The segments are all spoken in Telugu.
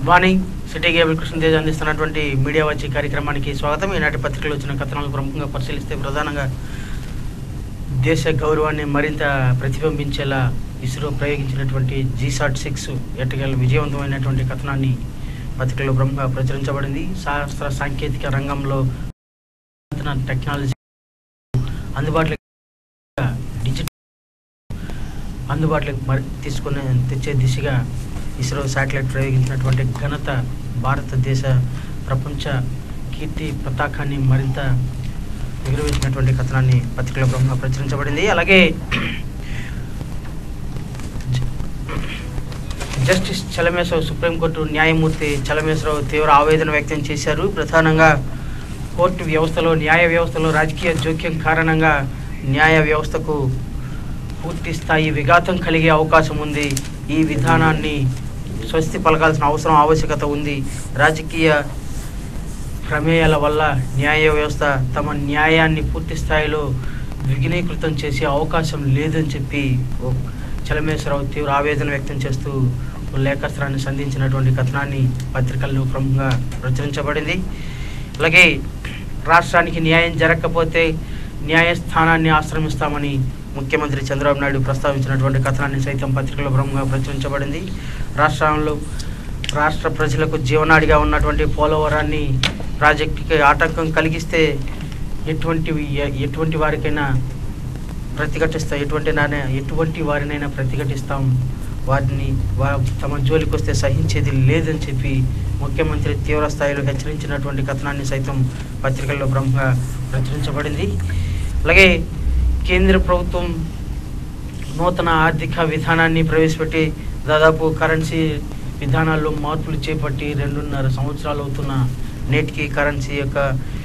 Good morning city cable Krishnatej అందిస్తున్నటువంటి మీడియా వచ్చి కార్యక్రమానికి స్వాగతం ఈనాటి పత్రికలో వచ్చిన కథనాలు ప్రముఖంగా పరిశీలిస్తే ప్రధానంగా దేశ గౌరవాన్ని మరింత ప్రతిబింబించేలా ఇస్రో ప్రయోగించినటువంటి జీసాట్ సిక్స్ ఎట్టగల విజయవంతమైనటువంటి కథనాన్ని పత్రికలో ప్రముఖంగా ప్రచురించబడింది శాస్త్ర సాంకేతిక రంగంలో నూతన టెక్నాలజీ అందుబాటులో డిజిటల్ అందుబాటులోకి మరి తీసుకునే తెచ్చే దిశగా ఇస్రో శాటిలైట్ ప్రయోగించినటువంటి ఘనత భారతదేశ ప్రపంచ కీర్తి పతాకాన్ని మరింత ఎగురవేసినటువంటి కథనాన్ని పత్రికలో ప్రముఖంగా ప్రచురించబడింది అలాగే జస్టిస్ చలమేశ్వర సుప్రీంకోర్టు న్యాయమూర్తి చలమేశ్వరరావు తీవ్ర ఆవేదన వ్యక్తం చేశారు ప్రధానంగా కోర్టు వ్యవస్థలో న్యాయ వ్యవస్థలో రాజకీయ జోక్యం కారణంగా న్యాయ వ్యవస్థకు పూర్తి స్థాయి విఘాతం కలిగే అవకాశం ఉంది ఈ విధానాన్ని స్వస్తి పలకాల్సిన అవసరం ఆవశ్యకత ఉంది రాజకీయ ప్రమేయాల వల్ల న్యాయ వ్యవస్థ తమ న్యాయాన్ని పూర్తి స్థాయిలో విఘ్నీకృతం చేసే అవకాశం లేదని చెప్పి ఓ చలమేశ్వరరావు తీవ్ర ఆవేదన వ్యక్తం చేస్తూ ఓ లేఖస్త్రాన్ని సంధించినటువంటి కథనాన్ని పత్రికల్లో ప్రముఖంగా ప్రచురించబడింది అలాగే రాష్ట్రానికి న్యాయం జరగకపోతే న్యాయస్థానాన్ని ఆశ్రమిస్తామని ముఖ్యమంత్రి చంద్రబాబు నాయుడు ప్రస్తావించినటువంటి కథనాన్ని సైతం పత్రికలో ప్రముఖంగా ప్రచురించబడింది రాష్ట్రంలో రాష్ట్ర ప్రజలకు జీవనాడిగా ఉన్నటువంటి పోలవరాన్ని ప్రాజెక్టుకి ఆటంకం కలిగిస్తే ఎటువంటి ఎటువంటి వారికైనా ప్రతిఘటిస్తాం ఎటువంటి నానే ఎటువంటి వారినైనా ప్రతిఘటిస్తాం వారిని వా తమ జోలికి వస్తే సహించేది లేదని చెప్పి ముఖ్యమంత్రి తీవ్ర స్థాయిలో హెచ్చరించినటువంటి కథనాన్ని సైతం పత్రికల్లో ప్రముఖంగా ప్రచురించబడింది అలాగే కేంద్ర ప్రభుత్వం నూతన ఆర్థిక విధానాన్ని ప్రవేశపెట్టి దాదాపు కరెన్సీ విధానాల్లో మార్పులు చేపట్టి రెండున్నర సంవత్సరాలు అవుతున్న నేటికి కరెన్సీ యొక్క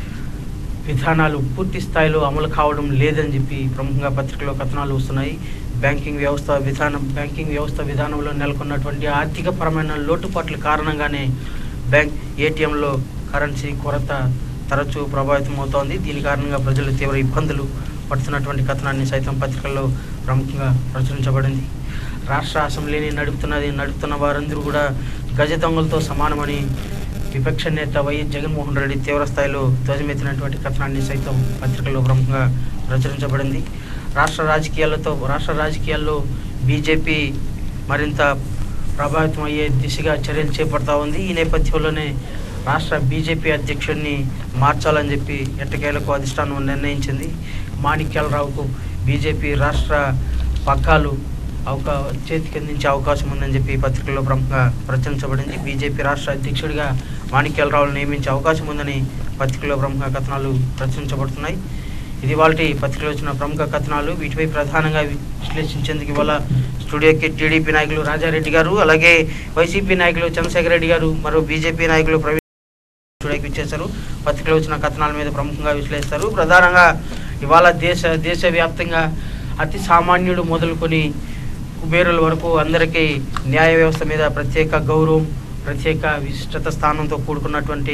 విధానాలు పూర్తి స్థాయిలో అమలు కావడం లేదని చెప్పి ప్రముఖంగా పత్రికలో కథనాలు వస్తున్నాయి బ్యాంకింగ్ వ్యవస్థ విధానం బ్యాంకింగ్ వ్యవస్థ విధానంలో నెలకొన్నటువంటి ఆర్థిక పరమైన లోటుపాట్ల కారణంగానే బ్యాంక్ ఏటీఎంలో కరెన్సీ కొరత తరచూ ప్రభావితం అవుతోంది దీని కారణంగా ప్రజలు తీవ్ర ఇబ్బందులు పడుతున్నటువంటి కథనాన్ని సైతం పత్రికల్లో ప్రముఖంగా ప్రచురించబడింది రాష్ట్ర అసెంబ్లీని నడుపుతున్నది నడుపుతున్న వారందరూ కూడా గజ దొంగలతో సమానమని విపక్ష నేత వైఎస్ జగన్మోహన్ రెడ్డి తీవ్ర స్థాయిలో ధ్వజమెత్తినటువంటి కథనాన్ని సైతం పత్రికల్లో ప్రముఖంగా ప్రచురించబడింది రాష్ట్ర రాజకీయాలతో రాష్ట్ర రాజకీయాల్లో బీజేపీ మరింత ప్రభావితం అయ్యే దిశగా చర్యలు చేపడతా ఉంది ఈ నేపథ్యంలోనే రాష్ట్ర బీజేపీ అధ్యక్షుడిని మార్చాలని చెప్పి ఎట్టకేలకు అధిష్టానం నిర్ణయించింది మాణిక్యాలరావుకు బీజేపీ రాష్ట్ర పగ్గాలు అవకా చేతికి అందించే అవకాశం ఉందని చెప్పి పత్రికల్లో ప్రముఖంగా ప్రచురించబడింది బీజేపీ రాష్ట్ర అధ్యక్షుడిగా మాణిక్యాలరావును నియమించే అవకాశం ఉందని పత్రికల్లో ప్రముఖ కథనాలు ప్రచురించబడుతున్నాయి ఇది వాళ్ళ పత్రికలో వచ్చిన ప్రముఖ కథనాలు వీటిపై ప్రధానంగా విశ్లేషించేందుకు ఇవాళ స్టూడియోకి టీడీపీ నాయకులు రాజారెడ్డి గారు అలాగే వైసీపీ నాయకులు చంద్రశేఖర్ రెడ్డి గారు మరో బీజేపీ నాయకులు ప్రవీణ్ స్టూడియోకి ఇచ్చేశారు పత్రికలో వచ్చిన కథనాల మీద ప్రముఖంగా విశ్లేషిస్తారు ప్రధానంగా ఇవాళ దేశ దేశవ్యాప్తంగా అతి సామాన్యుడు మొదలుకొని కుబేరుల వరకు అందరికీ న్యాయ వ్యవస్థ మీద ప్రత్యేక గౌరవం ప్రత్యేక విశిష్టత స్థానంతో కూడుకున్నటువంటి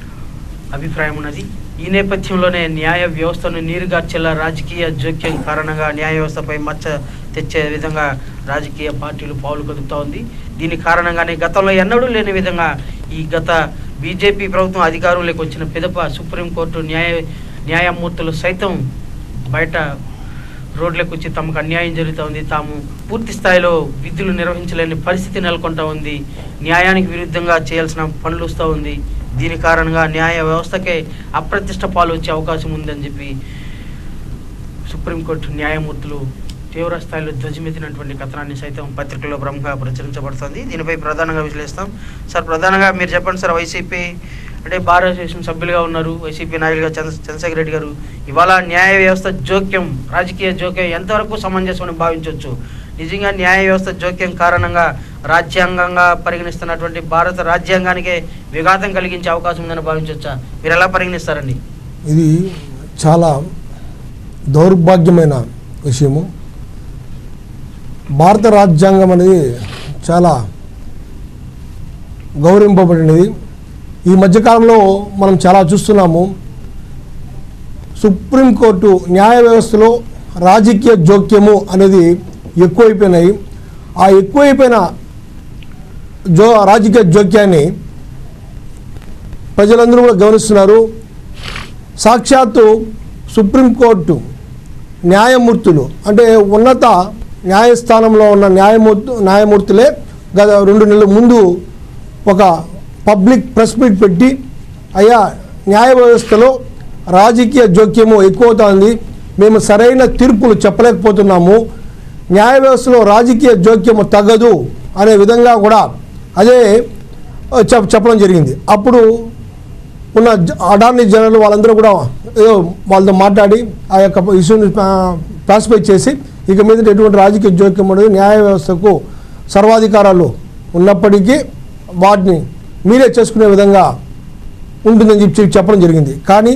అభిప్రాయం ఉన్నది ఈ నేపథ్యంలోనే న్యాయ వ్యవస్థను నీరుగార్చేలా రాజకీయ జోక్యం కారణంగా న్యాయ వ్యవస్థపై మచ్చ తెచ్చే విధంగా రాజకీయ పార్టీలు పావులు కదుపుతా ఉంది దీని కారణంగానే గతంలో ఎన్నడూ లేని విధంగా ఈ గత బీజేపీ ప్రభుత్వం అధికారంలోకి వచ్చిన పిదప సుప్రీంకోర్టు న్యాయ న్యాయమూర్తులు సైతం బయట రోడ్లకు వచ్చి తమకు అన్యాయం జరుగుతూ ఉంది తాము పూర్తి స్థాయిలో విధులు నిర్వహించలేని పరిస్థితి నెలకొంటా ఉంది న్యాయానికి విరుద్ధంగా చేయాల్సిన పనులు వస్తూ ఉంది దీని కారణంగా న్యాయ వ్యవస్థకే అప్రతిష్ట పాలు వచ్చే అవకాశం ఉందని చెప్పి సుప్రీంకోర్టు న్యాయమూర్తులు తీవ్ర స్థాయిలో ధ్వజమెత్తినటువంటి కథనాన్ని సైతం పత్రికల్లో ప్రముఖంగా ప్రచురించబడుతుంది దీనిపై ప్రధానంగా విశ్లేషిస్తాం సార్ ప్రధానంగా మీరు చెప్పండి సార్ వైసీపీ అంటే బార్ అసోసియేషన్ సభ్యులుగా ఉన్నారు వైసీపీ నాయకులుగా చంద్ర చంద్రశేఖర్ రెడ్డి గారు ఇవాళ న్యాయ వ్యవస్థ జోక్యం రాజకీయ జోక్యం ఎంతవరకు సమంజసం అని భావించవచ్చు నిజంగా న్యాయ వ్యవస్థ జోక్యం కారణంగా రాజ్యాంగంగా పరిగణిస్తున్నటువంటి భారత రాజ్యాంగానికే విఘాతం కలిగించే అవకాశం ఉందని భావించవచ్చా మీరు ఎలా పరిగణిస్తారండి ఇది చాలా దౌర్భాగ్యమైన విషయము భారత రాజ్యాంగం అనేది చాలా గౌరవింపబడినది ఈ మధ్యకాలంలో మనం చాలా చూస్తున్నాము సుప్రీంకోర్టు న్యాయ వ్యవస్థలో రాజకీయ జోక్యము అనేది ఎక్కువైపోయినాయి ఆ ఎక్కువైపోయిన జో రాజకీయ జోక్యాన్ని ప్రజలందరూ కూడా గమనిస్తున్నారు సాక్షాత్తు సుప్రీంకోర్టు న్యాయమూర్తులు అంటే ఉన్నత న్యాయస్థానంలో ఉన్న న్యాయమూర్తు న్యాయమూర్తులే గత రెండు నెలల ముందు ఒక పబ్లిక్ ప్రెస్ మీట్ పెట్టి అయ్యా న్యాయ వ్యవస్థలో రాజకీయ జోక్యము ఎక్కువవుతోంది మేము సరైన తీర్పులు చెప్పలేకపోతున్నాము న్యాయ వ్యవస్థలో రాజకీయ జోక్యము తగ్గదు అనే విధంగా కూడా అదే ఆ, చెప్ చెప్పడం జరిగింది అప్పుడు ఉన్న జ- అడార్నీ జనరల్ వాళ్ళందరూ కూడా ఏదో వాళ్ళతో మాట్లాడి ఆ యొక్క ఇష్యూని పాసిఫై చేసి ఇక మీద ఎటువంటి రాజకీయ జోక్యం ఉండదు న్యాయ వ్యవస్థకు సర్వాధికారాలు ఉన్నప్పటికీ వాటిని మీరే చేసుకునే విధంగా ఉంటుందని చెప్పి చెప్పడం జరిగింది కానీ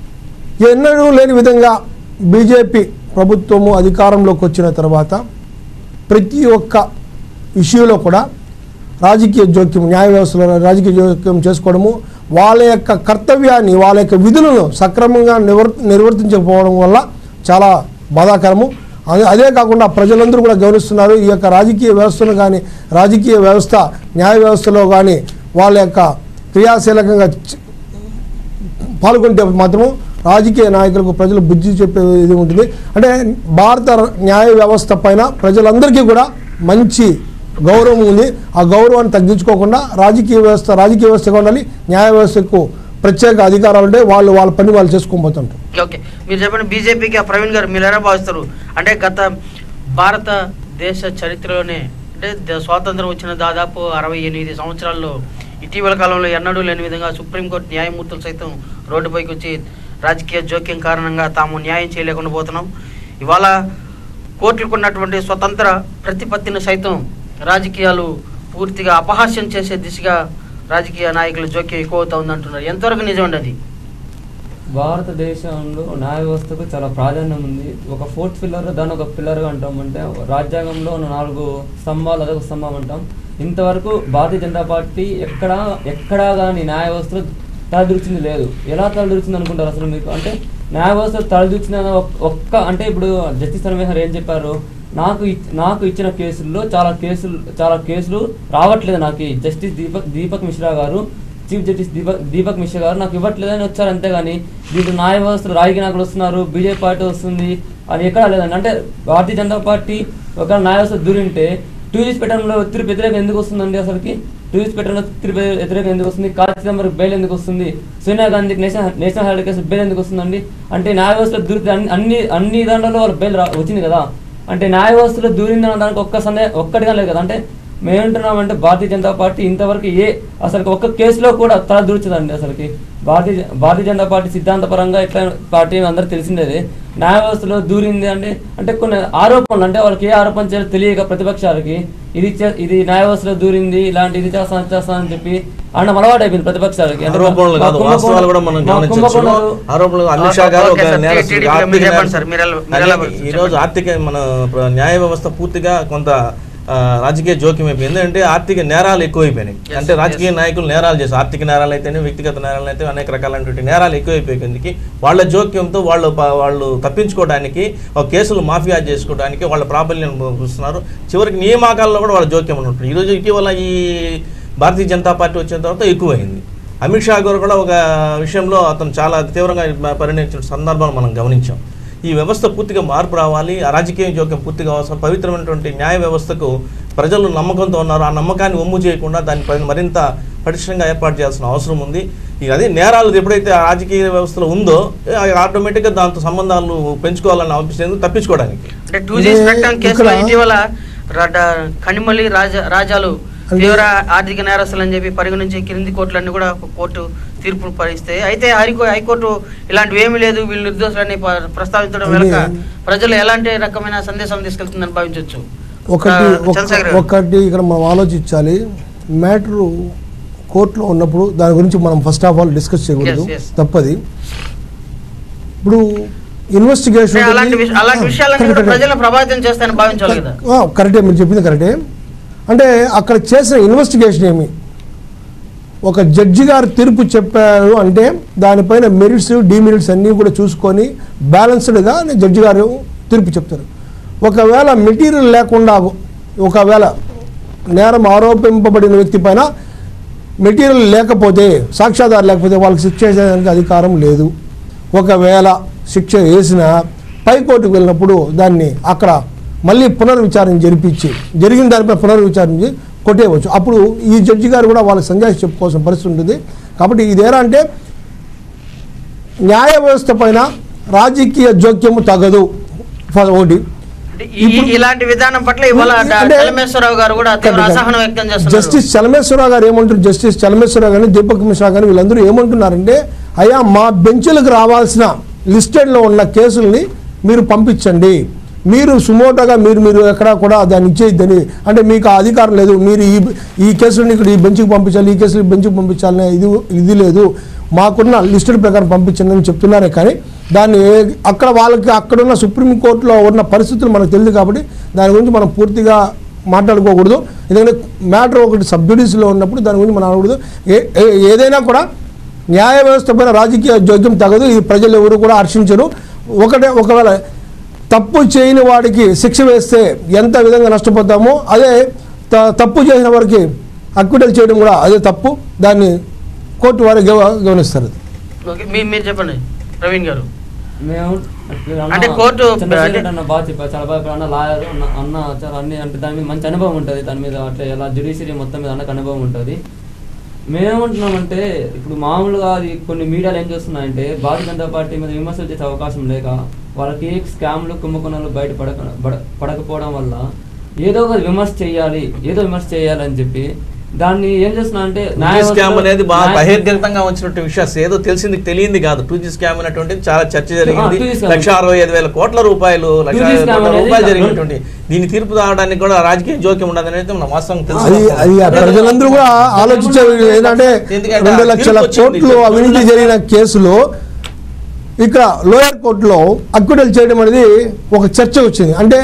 ఎన్నడూ లేని విధంగా బీజేపీ ప్రభుత్వము అధికారంలోకి వచ్చిన తర్వాత ప్రతి ఒక్క ఇష్యూలో కూడా రాజకీయ జోక్యం న్యాయ వ్యవస్థలో రాజకీయ జోక్యం చేసుకోవడము వాళ్ళ యొక్క కర్తవ్యాన్ని వాళ్ళ యొక్క విధులను సక్రమంగా నివర్ నిర్వర్తించకపోవడం వల్ల చాలా బాధాకరము అదే- అదే కాకుండా ప్రజలందరూ కూడా గమనిస్తున్నారు ఈ యొక్క రాజకీయ వ్యవస్థను కానీ రాజకీయ వ్యవస్థ న్యాయ వ్యవస్థలో కానీ వాళ్ళ యొక్క క్రియాశీలకంగా చ- పాల్గొంటే మాత్రము రాజకీయ నాయకులకు ప్రజలు బుద్ధి చెప్పే ఇది ఉంటుంది అంటే భారత న్యాయ వ్యవస్థ పైన ప్రజలందరికీ కూడా మంచి గౌరవం ఉంది ఆ గౌరవాన్ని తగ్గించుకోకుండా రాజకీయ వ్యవస్థ రాజకీయ వ్యవస్థగా ఉండాలి న్యాయ వ్యవస్థకు ప్రత్యేక అధికారాలు ఉంటే వాళ్ళు వాళ్ళ పని వాళ్ళు చేసుకోబోతుంటారు ఓకే మీరు చెప్పండి బీజేపీకి ఆ ప్రవీణ్ గారు మీరు ఎలా భావిస్తారు అంటే గత భారతదేశ చరిత్రలోనే అంటే ద- స్వాతంత్రం వచ్చిన దాదాపు అరవై ఎనిమిది సంవత్సరాల్లో ఇటీవల కాలంలో ఎన్నడూ లేని విధంగా సుప్రీంకోర్టు న్యాయమూర్తులు సైతం రోడ్డుపైకి వచ్చి రాజకీయ జోక్యం కారణంగా తాము న్యాయం చేయలేకుండా పోతున్నాం ఇవాళ కోర్టులకు ఉన్నటువంటి స్వతంత్ర ప్రతిపత్తిని సైతం రాజకీయాలు పూర్తిగా అపహాస్యం చేసే దిశగా రాజకీయ నాయకుల జోక్యం ఎక్కువ అవుతా ఉందంటున్నారు ఎంతవరకు నిజం అండి అది భారతదేశంలో న్యాయ వ్యవస్థకు చాలా ప్రాధాన్యం ఉంది ఒక ఫోర్త్ పిల్లర్ దాని ఒక పిల్లర్గా అంటాం అంటే రాజ్యాంగంలో ఉన్న నాలుగు స్తంభాలు అదొక స్తంభం అంటాం ఇంతవరకు భారతీయ జనతా పార్టీ ఎక్కడా ఎక్కడా కానీ న్యాయ వ్యవస్థలో తలదూర్చింది లేదు ఎలా తలదూర్చింది అనుకుంటారు అసలు మీకు అంటే న్యాయ వ్యవస్థ తలదూర్చిన ఒక్క అంటే ఇప్పుడు జస్టిస్ రమేశ్వర్ ఏం చెప్పారు నాకు ఇచ్- నాకు ఇచ్చిన కేసుల్లో చాలా కేసులు చాలా కేసులు రావట్లేదు నాకు ఈ జస్టిస్ దీపక్ దీపక్ మిశ్రా గారు చీఫ్ జస్టిస్ దీపక్ దీపక్ మిశ్రా గారు నాకు ఇవ్వట్లేదని వచ్చారు అంతేగాని దీంట్లో న్యాయ వ్యవస్థలు రాజకీయ నాయకులు వస్తున్నారు బీజేపీ పార్టీ వస్తుంది అని ఎక్కడా లేదండి అంటే భారతీయ జనతా పార్టీ ఒక న్యాయ వ్యవస్థ దూరింటే టూరిస్ట్ పెట్టడంలో ఒత్తిడి వ్యతిరేకం ఎందుకు వస్తుందండి అసలుకి టూరిస్ట్ పెట్టడంలో ఒత్తిడి వ్య- వ్యతిరేకం ఎందుకు వస్తుంది కార్తీ చిదంబరం బెయిల్ ఎందుకు వస్తుంది సోనియా గాంధీకి national national herald case bail ఎందుకు వస్తుందండి అంటే న్యాయ వ్యవస్థలో దూరితే అన్ని అన్ని అన్ని దాంట్లో వాళ్ళ బెయిల్ రా- వచ్చింది కదా అంటే న్యాయ వ్యవస్థలో దూరిందన్న దానికి ఒక్క సందేహం ఒక్కటిగా లేదు కదా అంటే మేమేంటున్నామంటే భారతీయ జనతా పార్టీ ఇంతవరకు ఏ అసలు ఒక్క కేసులో కూడా తల దూర్చదండి అసలుకి భారతీయ భారతీయ జనతా పార్టీ సిద్ధాంతపరంగా ఇట్లా పార్టీ అందరూ తెలిసిందేది న్యాయ వ్యవస్థలో దూరింది అంటే అంటే కొన్ని ఆరోపణలు అంటే వాళ్ళకి ఏ ఆరోపణ చేయాలో తెలియక ప్రతిపక్షాలకి ఇది చే- ఇది న్యాయ వ్యవస్థలో దూరింది ఇలాంటి ఇది చేస్తాను చేస్తానని చెప్పి అన్న అలవాటు అయిపోయింది ప్రతిపక్షాలకి అంటే ఆరోపణలు కాదు మా వాస్తవాలు కూడా మనం మా గమనించవచ్చు కుంభకోణాలు ఆరోపణలు అమిత్ షా గారు ఓకే ఒక సార్, నేరస్తుడు, టీడీపీ ఆర్థిక మీరు చెప్పండి నేరస్తుడు. సార్, మీరు ఎలా- మీరు ఎలా కానీ ఈ రోజు ఆర్థిక మన ప్ర- న్యాయ వ్యవస్థ పూర్తిగా కొంత ఆ, రాజకీయ జోక్యం అయిపోయింది ఎందుకంటే ఆర్థిక నేరాలు ఎక్కువైపోయినాయి Yes, అంటే రాజకీయ yes. నాయకులు నేరాలు చేస్తారు ఆర్థిక నేరాలు అయితేనే వ్యక్తిగత నేరాలు అయితే అనేక రకాలైనటువంటి నేరాలు ఎక్కువైపోయింది వాళ్ళ జోక్యంతో వాళ్ళు ప- వాళ్ళు తప్పించుకోవడానికి ఒక కేసులు మాఫియా చేసుకోవడానికి వాళ్ళ ప్రాబల్యం చూస్తున్నారు చివరికి నియామకాల్లో కూడా వాళ్ళ జోక్యం ఉంటుంది ఈరోజు ఇటీవల ఈ భారతీయ జనతా పార్టీ వచ్చిన తర్వాత ఎక్కువైంది అమిత్ షా గారు కూడా ఒక విషయంలో అతను చాలా తీవ్రంగా పరిణించిన సందర్భాన్ని మనం గమనించాం ఈ వ్యవస్థ పూర్తిగా మార్పు రావాలి ఆ రాజకీయ జోక్యం పూర్తిగా అవసరం పవిత్రమైనటువంటి న్యాయ వ్యవస్థకు ప్రజలు నమ్మకంతో ఉన్నారు ఆ నమ్మకాన్ని ఒమ్ము చేయకుండా దానిపైన మరింత పటిష్టంగా ఏర్పాటు చేయాల్సిన అవసరం ఉంది ఇక అదే నేరాలు ఎప్పుడైతే ఆ రాజకీయ వ్యవస్థలో ఉందో ఆటోమేటిక్గా దాంతో సంబంధాలు పెంచుకోవాలని ఆలోచించేందుకు తప్పించుకోవడానికి అంటే టూ జీ స్పెక్ట్రమ్ కేసులో ఇక్కడ- ఇటీవల రడ్డ- కనిమల్లి రాజ రాజాలు తీవ్ర ఆర్థిక నేరస్తులు అని చెప్పి పరిగణించి క్రింది కోర్టులన్నీ కూడా ఒక కోర్టు తీర్పును పరిస్తే అయితే హైకో హైకోర్టు ఇలాంటివి ఏమీ లేదు వీళ్ళు నిర్దోషులని ప- ప్రస్తావించడం వెనుక అది- ప్రజలు ఎలాంటి రకమైన సందేశం తీసుకెళ్తుందని భావించవచ్చు ఒకటి ఒక- చంద్రశేఖర్ గారు. ఒకటి ఇక్కడ మనం ఆలోచించాలి మ్యాటరు కోర్టులో ఉన్నప్పుడు దాని గురించి మనం ఫస్ట్ ఆఫ్ ఆల్ డిస్కస్ చేయకూడదు Yes, yes. తప్పది ఇప్పుడు ఇన్వెస్టిగేషన్ అంటే అలాంటి విష- అలాంటి విషయాలన్నీ కూడా ప్రజలను ప్రభావితం చేస్తాయని భావించాలి కదా కరెక్టే మీరు చెప్పింది కరెక్టే అంటే అక్కడ చేసిన ఇన్వెస్టిగేషన్ ఏమి ఒక జడ్జి గారు తీర్పు చెప్పారు అంటే దానిపైన మెరిట్స్ డిమెరిట్స్ అన్నీ కూడా చూసుకొని బ్యాలెన్స్డ్గా జడ్జి గారు తీర్పు చెప్తారు ఒకవేళ మెటీరియల్ లేకుండా ఒకవేళ నేరం ఆరోపింపబడిన వ్యక్తి పైన మెటీరియల్ లేకపోతే సాక్ష్యాధారం లేకపోతే వాళ్ళకి శిక్ష వేసేదానికి అధికారం లేదు ఒకవేళ శిక్ష వేసిన పైకోర్టుకు వెళ్ళినప్పుడు దాన్ని అక్కడ మళ్ళీ పునర్విచారణ జరిపించి జరిగిన దానిపై పునర్విచారించి కొట్టేయవచ్చు అప్పుడు ఈ జడ్జి గారు కూడా వాళ్ళకి సంజాయిషి చెప్పుకోవాల్సిన పరిస్థితి ఉంటుంది కాబట్టి ఇదేరా అంటే న్యాయ వ్యవస్థ పైన రాజకీయ జోక్యము తగదు ఫ- ఒకటి అంటే ఈ- ఇలాంటి విధానం పట్ల ఇవాళ డా- అంటే- చలమేశ్వరరావు గారు కూడా తీవ్ర అసహనం వ్యక్తం చేస్తున్నారు జస్టిస్ చలమేశ్వరరావు గారు ఏమంటారు జస్టిస్ చలమేశ్వరరావు కానీ దీపక్ మిశ్రా కానీ వీళ్ళందరూ ఏమంటున్నారంటే అయ్యా మా బెంచ్లకు రావాల్సిన లిస్టెడ్లో ఉన్న కేసుల్ని మీరు పంపించండి మీరు సుమోటోగా మీరు మీరు ఎక్కడా కూడా దాన్ని ఇచ్చేయద్దని అంటే మీకు ఆ అధికారం లేదు మీరు ఈ ఈ కేసులని ఇక్కడ ఈ బెంచ్కి పంపించాలి ఈ కేసులు ఈ బెంచ్కి పంపించాలనే ఇది ఇది లేదు మాకున్న లిస్టెడ్ ప్రకారం పంపించండి అని చెప్తున్నారే కానీ దాన్ని అక్కడ వాళ్ళకి అక్కడున్న సుప్రీంకోర్టులో ఉన్న పరిస్థితులు మనకు తెలియదు కాబట్టి దాని గురించి మనం పూర్తిగా మాట్లాడుకోకూడదు ఎందుకంటే మ్యాటర్ ఒకటి సబ్సిడీస్లో ఉన్నప్పుడు దాని గురించి మనం అనకూడదు ఏ- ఏ- ఏదైనా కూడా న్యాయ వ్యవస్థ పైన రాజకీయ జోక్యం తగదు ఇది ప్రజలు ఎవరు కూడా హర్షించరు ఒకటే ఒకవేళ తప్పు చేయని వాడికి శిక్ష వేస్తే ఎంత విధంగా నష్టపోతామో అదే త- తప్పు చేసిన వారికి అక్విటల్ చేయడం కూడా అదే తప్పు దాన్ని కోర్టు వారు గవ- గమనిస్తారు ఓకే మీ- మీరు చెప్పండి ప్రవీణ్ గారు మేము అన్న- అంటే కోర్టు- చంద్రశేఖర్ అంటే- అన్న బాగా చెప్పారు చాలా బాగా చెప్పారు. అన్న లాయర్ అన్న అన్న చాలా అన్ని అంటే దాని మీద మంచి అనుభవం ఉంటుంది దాని మీద అట్లా ఎలా జుడిషియరీ మొత్తం మీద అన్నకు అనుభవం ఉంటుంది మేమేమంటున్నామంటే ఇప్పుడు మామూలుగా అది కొన్ని మీడియాలు ఏం చేస్తున్నాయంటే భారతీయ జనతా పార్టీ మీద విమర్శలు చేసే అవకాశం లేక వాళ్ళకి స్కామ్లు కుంభకోణాలు బయట పడక పడ- పడకపోవడం వల్ల ఏదో ఒక విమర్శ చేయాలి ఏదో విమర్శ చేయాలి అని చెప్పి దాన్ని ఏం చేస్తున్నా అంటే టూ స్కామ్ అనేది బాగా బహిర్గతంగా వచ్చినట్టు విషయం ఏదో తెలిసింది తెలియంది కాదు టూ జీ స్కామ్ అనేటువంటిది చాలా చర్చ జరిగింది ఆ, 2G scam. లక్ష అరవై ఐదు వేల కోట్ల రూపాయలు లక్ష 2G అరవై scam కోట్ల అనేది రూపాయలు ఇలా జరిగినటువంటి దీని తీర్పు రావడానికి కూడా రాజకీయ జోక్యం ఉండదు అనేది మన వాస్తవం తెలుసు అది అది ఆ ప్రజలందరూ కూడా ఆలోచించే ఏంటంటే ఎందుకంటే రెండు ఆ లక్షల తీర్పు వచ్చింది. కోట్లు అవినీతి జరిగిన కేసులో ఇక్కడ లోయర్ కోర్టులో అక్విటల్ చేయడం అనేది ఒక చర్చ వచ్చింది అంటే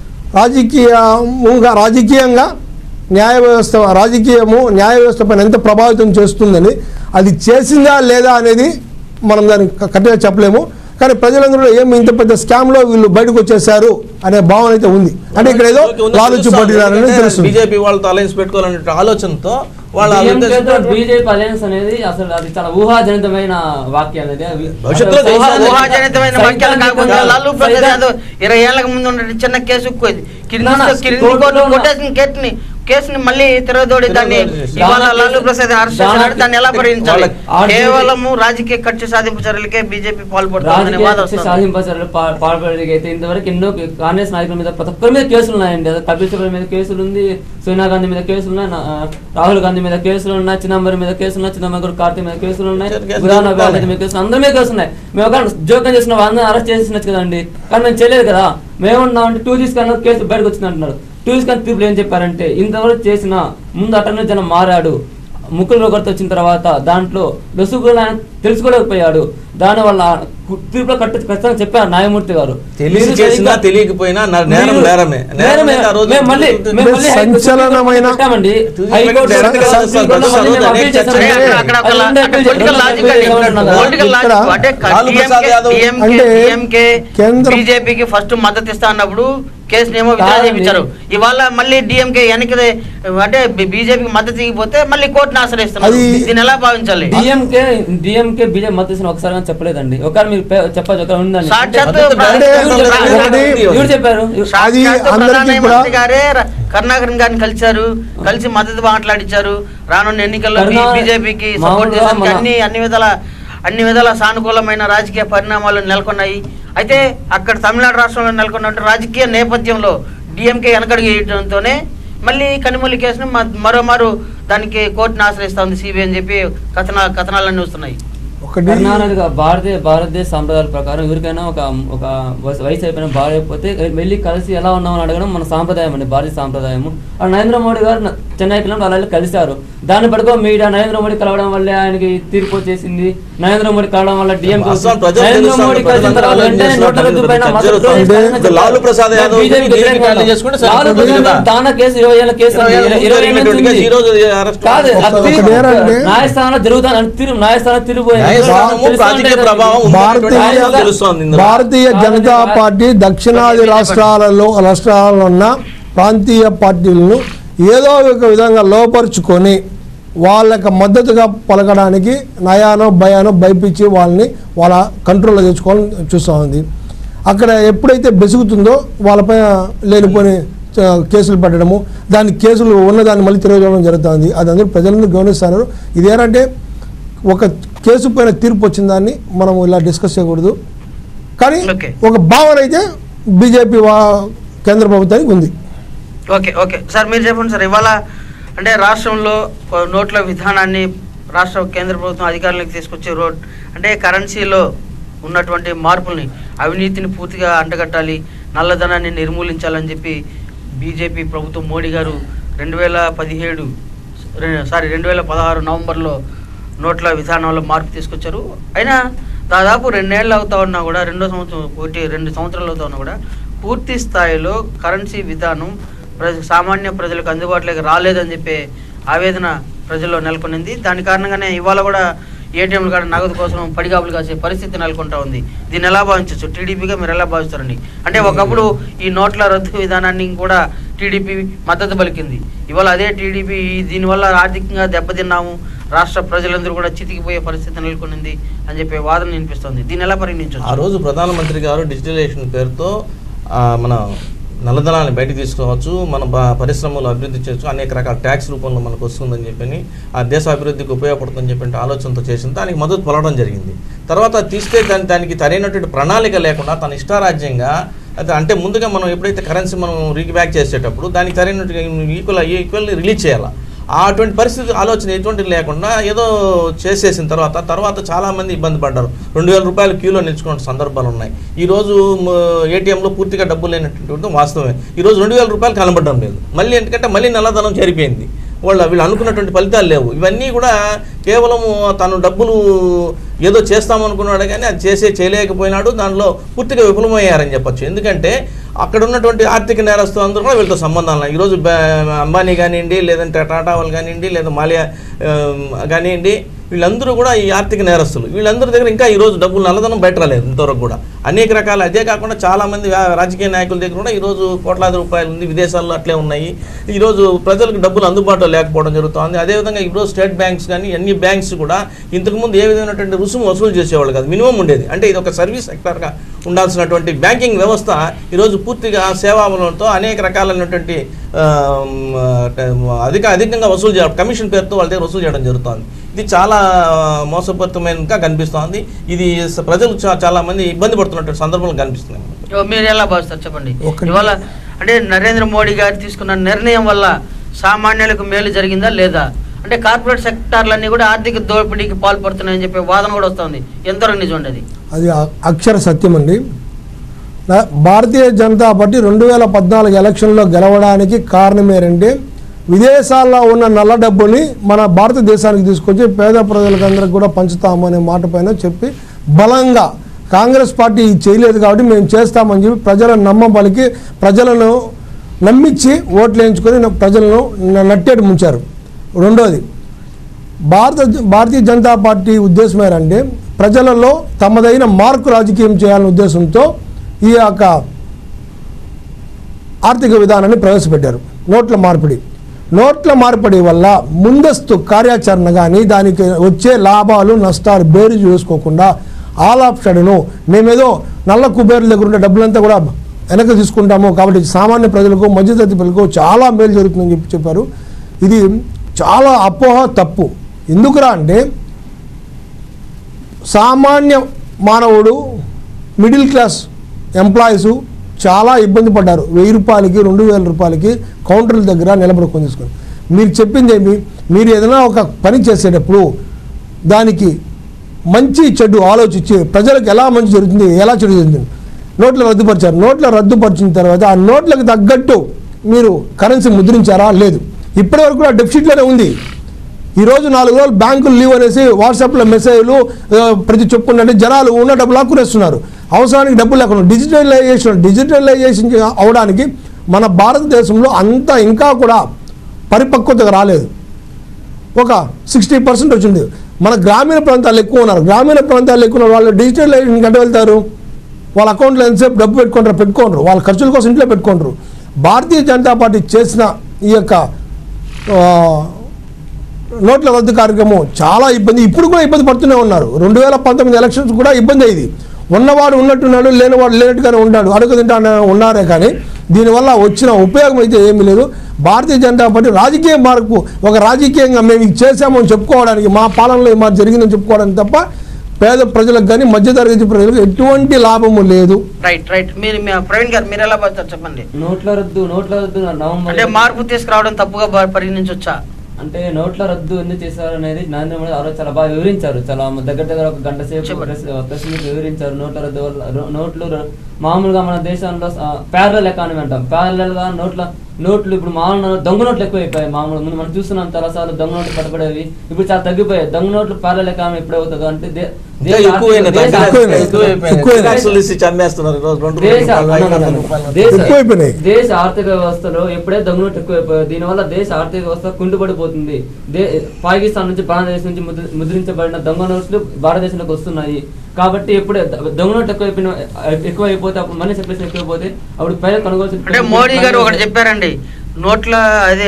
రాజకీయంగా రాజకీయంగా న్యాయ వ్యవస్థ రాజకీయము న్యాయ వ్యవస్థ పైన ఎంత ప్రభావితం చేస్తుందని అది చేసిందా లేదా అనేది మనం దాన్ని క- కరెక్ట్గా చెప్పలేము కానీ ప్రజలందరూ ఏమి ఇంత పెద్ద స్కామ్లో వీళ్ళు బయటకు వచ్చేసారు అనే భావన అయితే ఉంది అంటే ఇక్కడ ఏదో లాలుచి పట్టినారని తెలుస్తుంది బీజేపీ వాళ్ళతో అలయన్స్ పెట్టుకోవాలనే ఆలోచనతో వాళ్ళ ఉద్దేశంతో బీజేపీ అలయన్స్ అనేది అసలు అది చాలా ఊహాజనితమైన వాక్యం అనేది అవి- భవిష్యత్తులో అసలు ఊహా- దేశాన్ని- ఊహాజనితమైన వాక్యాలు కాకుండా లాలూ ప్రసాద్ యాదవ్ ఇరవై ఏళ్లకు ముందు ఉన్న చిన్న కేసు కింది నా, నా, కింది కోర్టులో కోర్టు ఉన్న- కొట్టేసిన కేసుని కేసుని మళ్ళీ తిరగదోడి దాన్ని తిరగదోడి ఇవాళ దానికి- లాలూ ప్రసాద్ హర్ష దానికి- దాన్ని ఎలా పరిగణించాలి వాళ్ళకి ఆర్జీవీ కేవలము రాజకీయ కక్ష సాధింపు చర్యలకే బీజేపీ పాల్పడుతుందనే రాజకీయ వాదం కక్ష వస్తుంది సాధింపచర్యలు పా- పాల్పడడానికి అయితే ఇంతవరకు ఎన్నో కాంగ్రెస్ నాయకుల మీద ప్రతి ఒక్కరి మీద కేసులు ఉన్నాయండి అదే కపిల్ సిబల్ మీద కేసులు ఉంది సోనియా గాంధీ మీద కేసులు ఉన్నాయి నా- ఆ, రాహుల్ గాంధీ మీద కేసులు ఉన్నాయి చిదంబరం మీద కేసులు ఉన్నాయి చిదంబరం కార్తీ మీద కేసులు ఉన్నాయి కేసులు కేసులు గులాం నబీ ఉన్నాయి. ఆజాద్ మీద కేసులు అందరి మీద కేసులు ఉన్నాయి మేము ఒక జోక్యం చేసిన వాళ్ళని అరెస్ట్ చేసినచ్చు కదండి కానీ మేము చేయలేదు కదా మేమున్నాం అంటే టూ తీసుకున్న కేసు బయటకు వచ్చింది అంటున్నారు టూ తీసుకున్న తీర్పులు ఏం చెప్పారంటే ఇంతవరకు చేసిన ముందు అటర్నీ జనం మారాడు ముక్కులు రోగర్తో వచ్చిన తర్వాత దాంట్లో లొసుగులు ఆయన తెలుసుకోలేకపోయాడు దానివల్ల కు- తీర్పులో కట్ట ఖచ్చితంగా చెప్పారు న్యాయమూర్తి గారు తెలిసి మీరు చేసినా సరిగ్గా- తెలియకపోయినా నా- నేరం మీరు- నేరమే నేరమే. నేరమే ఆ రోజు మేము మళ్ళీ మేము మళ్ళీ హైకోర్టు సంచలనమైన- పెట్టామండి. చూసి హైకోర్టు డైరెక్ట్ గా సుప్రీం వస్తారు. కోర్టులో మళ్ళీ మేము అనేక అప్పీల్ చర్చలు చేశామండి. అక్కడ- అక్కడ ఒక అది లా- ఉండే అక్కడ అప్పీల్ పొలిటికల్ చేశాం. లాజిక్ అండి. ఏమంటున్నాం కదా? పొలిటికల్ ఇక్కడ లాజిక్ అంటే లాలూ ప్రసాద్ యాదవ్ అంటే డిఎంకే కేంద్రం- బీజేపీకి ఫస్ట్ మద్దతు ఇస్తా అన్నప్పుడు కేసుని ఏమో విత్డ్రా కాదండి. చేయించారు ఇవాళ మళ్ళీ డిఎంకే వెనక్కి అంటే బీజేపీకి మద్దతు ఇవ్వకపోతే మళ్ళీ కోర్టును ఆశ్రయిస్తున్నారు అది- దీన్ని ఎలా భావించాలి డిఎంకే డిఎంకే బీజేపీ మద్దతు ఇచ్చిన ఒకసారి కానీ చెప్పలేదండి ఒకసారి మీరు పే- చెప్పచ్చు ఒకరు ఉందండి సాక్షాత్తు మద్దతు ప్రధాని- డైరెక్ట్ గా ఒకటి- ఒకటి- ఎవరు చెప్పారు అది సాక్షాత్తు అందరికీ ప్రధానమంత్రి కూడా- గారే ర- కరుణాకరన్ గారిని కలిశారు కలిసి మద్దతు మాట్లాడించారు రానున్న ఎన్నికల్లో కరుణా- బీజేపీకి సపోర్ట్ మామూలుగా చేసేందుకు మన- అన్ని అన్ని విధాల అన్ని విధాల సానుకూలమైన రాజకీయ పరిణామాలు నెలకొన్నాయి అయితే అక్కడ తమిళనాడు రాష్ట్రంలో నెలకొన్న రాజకీయ నేపథ్యంలో డిఎంకే వెనకడుగేయడంతోనే మళ్ళీ కనిమూలి కేసును మ- మరోమారు దానికి కోర్టును ఆశ్రయిస్తా ఉంది సిబిఐ అని చెప్పి కథన కథనాలన్నీ వస్తున్నాయి ఒకటి కర్ణాటక భారతీయ భారతదేశ సాంప్రదాయాల ప్రకారం ఎవరికైనా ఒక ఒక వయసు వయసు అయిపోయిన భార్య అయిపోతే వెళ్ళి కలిసి ఎలా ఉన్నామని అడగడం మన సాంప్రదాయం అండి భారతీయ సాంప్రదాయము ఆ నరేంద్ర మోడీ గారు న- చెన్నైకి వెళ్ళినప్పుడు అలా వెళ్ళి కలిశారు దాన్ని పడుకో మీడియా నరేంద్ర మోడీ కలవడం వల్లే ఆయనకి తీర్పు వచ్చేసింది నరేంద్ర మోడీ కలవడం వల్ల డిఎం అసలు ప్రజలు నరేంద్ర తెలుసు, మోడీ కలిసిన ప్రజలందరూ తర్వాత ఆలోచన వెంటనే నోట్ల రద్దు పైన చేస్తున్నారు. మద్దతు జరుగుతుంది. ప్రకటించాలని ఇప్పుడు లాలూ ప్రసాద్ యాదవ్ బీజేపీ దీనికి వ్యతిరేకంగా ఖాళీ చేసుకుంటే లాలూ సరిపోతుంది ప్రసాద్ కదా. దానా కేసు ఇరవై ఏళ్ళ కేసు ఇరవై ఏళ్ళ ఉంది. ఇరవై ఏళ్ళ జరిగినటువంటి నుంచి కేసు ఈ రోజు అరెస్ట్ కాదు ఒక- అది ఒకటి ఏంటంటే- న్యాయస్థానంలో జరుగుతాను అని తీరు న్యాయస్థానం తిరిగిపోయింది న్యాయస్థానము రాజకీయ ప్రభావం భారతీయ ఉన్నటువంటి తెలుస్తోంది ఇందులో. భారతీయ జనతా పార్టీ దక్షిణాది రాష్ట్రాలలో రాష్ట్రాలలో ఉన్న ప్రాంతీయ పార్టీలను ఏదో ఒక విధంగా లోపరుచుకొని వాళ్ళకి మద్దతుగా పలకడానికి నయానో భయానో భయపించి వాళ్ళని వాళ్ళ కంట్రోల్లో తెచ్చుకోవాలని చూస్తూ ఉంది అక్కడ ఎప్పుడైతే బెసుగుతుందో వాళ్ళపై లేనిపోని ఆ, కేసులు పెట్టడము దాని కేసులు ఉన్నదాన్ని మళ్ళీ తిరగడం జరుగుతుంది అది అందరూ ప్రజలందరూ గమనిస్తున్నారు ఇదేంటంటే ఒక కేసు పైన తీర్పు వచ్చిన దాన్ని మనం ఇలా డిస్కస్ చేయకూడదు కానీ Okay. ఒక భావన అయితే బీజేపీ వా కేంద్ర ప్రభుత్వానికి ఉంది ఓకే ఓకే సార్ మీరు చెప్పండి సార్ ఇవాళ అంటే రాష్ట్రంలో ఒక నోట్ల విధానాన్ని రాష్ట్ర కేంద్ర ప్రభుత్వం అధికారంలోకి తీసుకొచ్చి రోడ్ అంటే కరెన్సీలో ఉన్నటువంటి మార్పుల్ని అవినీతిని పూర్తిగా అంటగట్టాలి నల్లధనాన్ని నిర్మూలించాలని చెప్పి బీజేపీ ప్రభుత్వం మోడీ గారు రెండు వేల పదిహేడు సారీ రెండు వేల పదహారు నవంబర్లో నోట్ల విధానంలో మార్పు తీసుకొచ్చారు అయినా దాదాపు రెండేళ్ళు అవుతా ఉన్నా కూడా రెండో సంవత్సరం ఒకటి రెండు సంవత్సరాలు అవుతా ఉన్నా కూడా పూర్తి స్థాయిలో కరెన్సీ విధానం ప్రజ సామాన్య ప్రజలకు అందుబాటులోకి రాలేదని చెప్పే ఆవేదన ప్రజల్లో నెలకొనింది దాని కారణంగానే ఇవాళ కూడా ఏటీఎంలు కాడ నగదు కోసం పడిగాపులు కాసే పరిస్థితి నెలకొంటా ఉంది దీన్ని ఎలా భావించవచ్చు టీడీపీగా మీరు ఎలా భావిస్తారండి అంటే ఒకప్పుడు ఈ నోట్ల రద్దు విధానాన్ని కూడా టీడీపీ మద్దతు పలికింది ఇవాళ అదే టీడీపీ దీనివల్ల ఆర్థికంగా దెబ్బతిన్నాము రాష్ట్ర ప్రజలందరూ కూడా చితికిపోయే పరిస్థితి నెలకొనింది అని చెప్పే వాదన వినిపిస్తుంది దీన్ని ఎలా ఆ పరిగణించవచ్చు రోజు ప్రధానమంత్రి గారు డిజిటలైజేషన్ పేరుతో ఆ, మన నల్లధనాన్ని బయటకు తీసుకోవచ్చు మన బ- పరిశ్రమలు అభివృద్ధి చేయొచ్చు అనేక రకాల ట్యాక్స్ రూపంలో మనకు వస్తుందని చెప్పని ఆ దేశ అభివృద్ధికి ఉపయోగపడుతుందని చెప్పి ఆలోచనతో చేసింది దానికి మద్దతు పలవడం జరిగింది తర్వాత తీస్తే దాని దానికి సరైనటువంటి ప్రణాళిక లేకుండా తన ఇష్టారాజ్యంగా అయితే అంటే ముందుగా మనం ఎప్పుడైతే కరెన్సీ మనం రీబ్యాక్ చేసేటప్పుడు దానికి సరైనట్టుగా ఈక్వల్ ఈక్వల్ రిలీజ్ చేయాలి ఆ అటువంటి పరిస్థితి ఆలోచన ఎటువంటి లేకుండా ఏదో చేసేసిన తర్వాత తర్వాత చాలామంది ఇబ్బంది పడ్డారు రెండు వేల రూపాయలు క్యూలో నిల్చుకున్న సందర్భాలు ఉన్నాయి ఈ రోజు ఏటీఎంలో పూర్తిగా డబ్బులు లేనటువంటి వాస్తవమే ఈ రోజు రెండు వేల రూపాయలు కనబడడం లేదు మళ్ళీ ఎందుకంటే మళ్ళీ నల్లధనం జరిపోయింది వాళ్ళు వీళ్ళు అనుకున్నటువంటి ఫలితాలు లేవు ఇవన్నీ కూడా కేవలము తను డబ్బులు ఏదో చేస్తామనుకున్నాడు కానీ అది చేసే చేయలేకపోయినాడు దానిలో పూర్తిగా విఫలమయ్యారని చెప్పొచ్చు ఎందుకంటే అక్కడ ఉన్నటువంటి ఆర్థిక నేరస్తులు అందరూ కూడా వీళ్ళతో సంబంధాలు ఉన్నాయి. ఈరోజు బా- అంబానీ కానివ్వండి లేదంటే టాటా వాళ్ళు కానివ్వండి లేదా మాలియా ఆ, కానివ్వండి వీళ్ళందరూ కూడా ఈ ఆర్థిక నేరస్తులు వీళ్ళందరి దగ్గర ఇంకా ఈ రోజు డబ్బులు నల్లదనం బయట రాలేదు ఇంతవరకు కూడా అనేక రకాల అదే కాకుండా చాలా మంది వ్యా- రాజకీయ నాయకుల దగ్గర కూడా ఈరోజు కోట్లాది రూపాయలు ఉంది విదేశాల్లో అట్లే ఉన్నాయి ఈరోజు ప్రజలకు డబ్బులు అందుబాటులో లేకపోవడం జరుగుతుంది అదేవిధంగా ఈరోజు స్టేట్ బ్యాంక్స్ కానీ అన్ని బ్యాంక్స్ కూడా ఇంతకుముందు ఏ విధమైనటువంటి రుసుము వసూలు చేసేవాళ్ళు కాదు మినిమం ఉండేది అంటే ఇది ఒక సర్వీస్ సెక్టర్గా ఉండాల్సినటువంటి బ్యాంకింగ్ వ్యవస్థ ఈరోజు పూర్తిగా సేవాబలంతో అనేక రకాలైనటువంటి ఆ, మ్, అధిక అధికంగా వసూలు చేయడం కమిషన్ పేరుతో వాళ్ళ దగ్గర వసూలు చేయడం జరుగుతుంది ఇది చాలా మోసపూరితమైనగా కనిపిస్తోంది ఇది స- ప్రజలు చా- చాలా మంది ఇబ్బంది పడుతున్నటువంటి సందర్భాలు కనిపిస్తున్నాయి ఓ, మీరు ఎలా భావిస్తారు చెప్పండి ఒక్కటి- ఇవాళ అంటే నరేంద్ర మోడీ గారు తీసుకున్న నిర్ణయం వల్ల సామాన్యులకు మేలు జరిగిందా లేదా అంటే కార్పొరేట్ సెక్టార్లన్నీ కూడా ఆర్థిక దోపిడీకి పాల్పడుతున్నాయని చెప్పే వాదన కూడా వస్తుంది ఎంతవరకు నిజం అండి అది అది అ- అక్షర సత్యం అండి నా- భారతీయ జనతా పార్టీ రెండు వేల పద్నాలుగు ఎలక్షన్లో గెలవడానికి కారణం ఏంటంటే విదేశాల్లో ఉన్న నల్ల డబ్బుని మన భారతదేశానికి తీసుకొచ్చి పేద ప్రజలకందరికి కూడా పంచుతాము అనే మాట పైన చెప్పి బలంగా కాంగ్రెస్ పార్టీ ఇది చేయలేదు కాబట్టి మేము చేస్తామని చెప్పి ప్రజలను నమ్మబలికి ప్రజలను నమ్మించి ఓట్లు వేయించుకొని న- ప్రజలను న- నట్టేటి ముంచారు రెండోది భారత భారతీయ జనతా పార్టీ ఉద్దేశం ఏంటంటే ప్రజలలో తమదైన మార్కు రాజకీయం చేయాలనే ఉద్దేశంతో ఈ యొక్క ఆర్థిక విధానాన్ని ప్రవేశపెట్టారు నోట్ల మార్పిడి నోట్ల మార్పిడి వల్ల ముందస్తు కార్యాచరణ కానీ దానికి వచ్చే లాభాలు నష్టాలు బేరు చూసుకోకుండా ఆల్ ఆఫ్ సడను మేమేదో నల్ల కుబేరుల దగ్గర ఉండే డబ్బులంతా కూడా వెనక్కి తీసుకుంటాము కాబట్టి సామాన్య ప్రజలకు మధ్యతరగతి ప్రజలకు చాలా మేలు జరుగుతుందని చెప్పి చెప్పారు ఇది చాలా అపోహ తప్పు ఎందుకురా అంటే సామాన్య మానవుడు మిడిల్ క్లాస్ ఎంప్లాయీస్ చాలా ఇబ్బంది పడ్డారు వెయ్యి రూపాయలకి రెండు వేల రూపాయలకి కౌంటర్ల దగ్గర నిలబడుకొని తీసుకొని మీరు చెప్పింది ఏమి మీరు ఏదైనా ఒక పని చేసేటప్పుడు దానికి మంచి చెడు ఆలోచించి ప్రజలకు ఎలా మంచి జరుగుతుంది ఎలా చెడు జరుగుతుంది నోట్లు రద్దుపరిచారు నోట్ల రద్దుపరిచిన తర్వాత ఆ నోట్లకు తగ్గట్టు మీరు కరెన్సీ ముద్రించారా లేదు ఇప్పటివరకు కూడా డెఫిసిట్లోనే ఉంది ఈ రోజు నాలుగు రోజులు బ్యాంకులు లీవ్ అనేసి వాట్సాప్లో మెసేజ్లు ఆ, ప్రతి చెప్పుకుంటే జనాలు ఉన్న డబ్బులు లాక్కునేస్తున్నారు అవసరానికి డబ్బులు లేకుండా డిజిటలైజేషన్ డిజిటలైజేషన్ అవడానికి మన భారతదేశంలో అంత ఇంకా కూడా పరిపక్వతగా రాలేదు ఒక సిక్స్టీ పర్సెంట్ వచ్చింది మన గ్రామీణ ప్రాంతాలు ఎక్కువ ఉన్నారు గ్రామీణ ప్రాంతాలు ఎక్కువ ఉన్నారు వాళ్ళు డిజిటలైజేషన్ గంట వెళ్తారు వాళ్ళ అకౌంట్లో ఎంతసేపు డబ్బు పెట్టుకుంటారు పెట్టుకోండ్రు వాళ్ళ ఖర్చుల కోసం ఇంట్లో పెట్టుకోండ్రు భారతీయ జనతా పార్టీ చేసిన ఈ యొక్క ఆ, నోట్ల రద్దు కార్యక్రమం చాలా ఇబ్బంది ఇప్పుడు కూడా ఇబ్బంది పడుతూనే ఉన్నారు రెండు వేల పంతొమ్మిది ఎలక్షన్స్ కూడా ఇబ్బంది అయింది ఉన్నవాడు ఉన్నట్టున్నాడు లేనివాడు లేనట్టుగానే ఉన్నాడు అడుగు తింటా ఉన్నారే కానీ దీనివల్ల వచ్చిన ఉపయోగం అయితే ఏమీ లేదు భారతీయ జనతా పార్టీ రాజకీయ మార్పు ఒక రాజకీయంగా మేము ఇది చేశామని చెప్పుకోవడానికి మా పాలనలో మా జరిగిందని చెప్పుకోవడానికి తప్ప పేద ప్రజలకు కానీ మధ్యతరగతి ప్రజలకు ఎటువంటి లాభము లేదు రైట్ రైట్ మీరు మీ- ప్రవీణ్ గారు మీరు ఎలా భావిస్తారు చెప్పండి నోట్ల రద్దు నోట్ల రద్దు నవంబర్ అంటే మార్పు తీసుకురావడం తప్పుగా భా- పరిగణించవచ్చా అంటే నోట్ల రద్దు ఎందుకు చేశారు అనేది నరేంద్ర మోడీ ఆ రోజు చాలా బాగా వివరించారు చాలా దగ్గర దగ్గర ఒక గంట సేపు చెప్పండి. ప్రెస్ ప్రెస్ మీట్ వివరించారు నోట్ల రద్దు వల్ల రో- నోట్లు ర- మామూలుగా మన దేశంలో ప్యారల్ ఎకానమీ అంటాం ప్యారల్ గా నోట్ల నోట్లు ఇప్పుడు మామూలు దొంగ నోట్లు ఎక్కువైపోయాయి మామూలు ముందు మనం చూస్తున్నాం చాలాసార్లు దొంగ నోట్లు పట్టబడేవి ఇప్పుడు చాలా తగ్గిపోయాయి దొంగ నోట్లు ప్యారల్ ఎకానమీ ఎప్పుడు అవుతుందో అంటే దే- ఇంకా దేశ ఎక్కువైనాయి, ఆర్థిక- దేశ తగ్గినాయి, ఎక్కువైనాయి. ఎక్కువైపోయినాయి. ఎక్కువైనాయి. ట్యాక్సులు ఇచ్చి చంపేస్తున్నారు ఈరోజు రెండు దేశ రూపాయలు, ఐదు అన్న, అన్న, రూపాయలు. దేశ ఎక్కువైపోయినాయి. దేశ ఆర్థిక వ్యవస్థలో ఎప్పుడే దొంగనోట్లు ఎక్కువైపోయాయి దీనివల్ల దేశ ఆర్థిక వ్యవస్థ కుంటుపడిపోతుంది దే పాకిస్తాన్ నుంచి బంగ్లాదేశ్ నుంచి ముద్ర- ముద్రించబడిన దొంగ నోట్లు భారతదేశంలోకి వస్తున్నాయి కాబట్టి ఎప్పుడే ద- దొంగ నోట్లు ఎక్కువైపోయిన ఎక్కువ అయిపోతే అప్పుడు మనీ సప్లైస్ ఎక్కువైపోతే అప్పుడు పైన కొనుగోలు అంటే మోడీ గారు ఒకటి చెప్పారండి నోట్ల అదే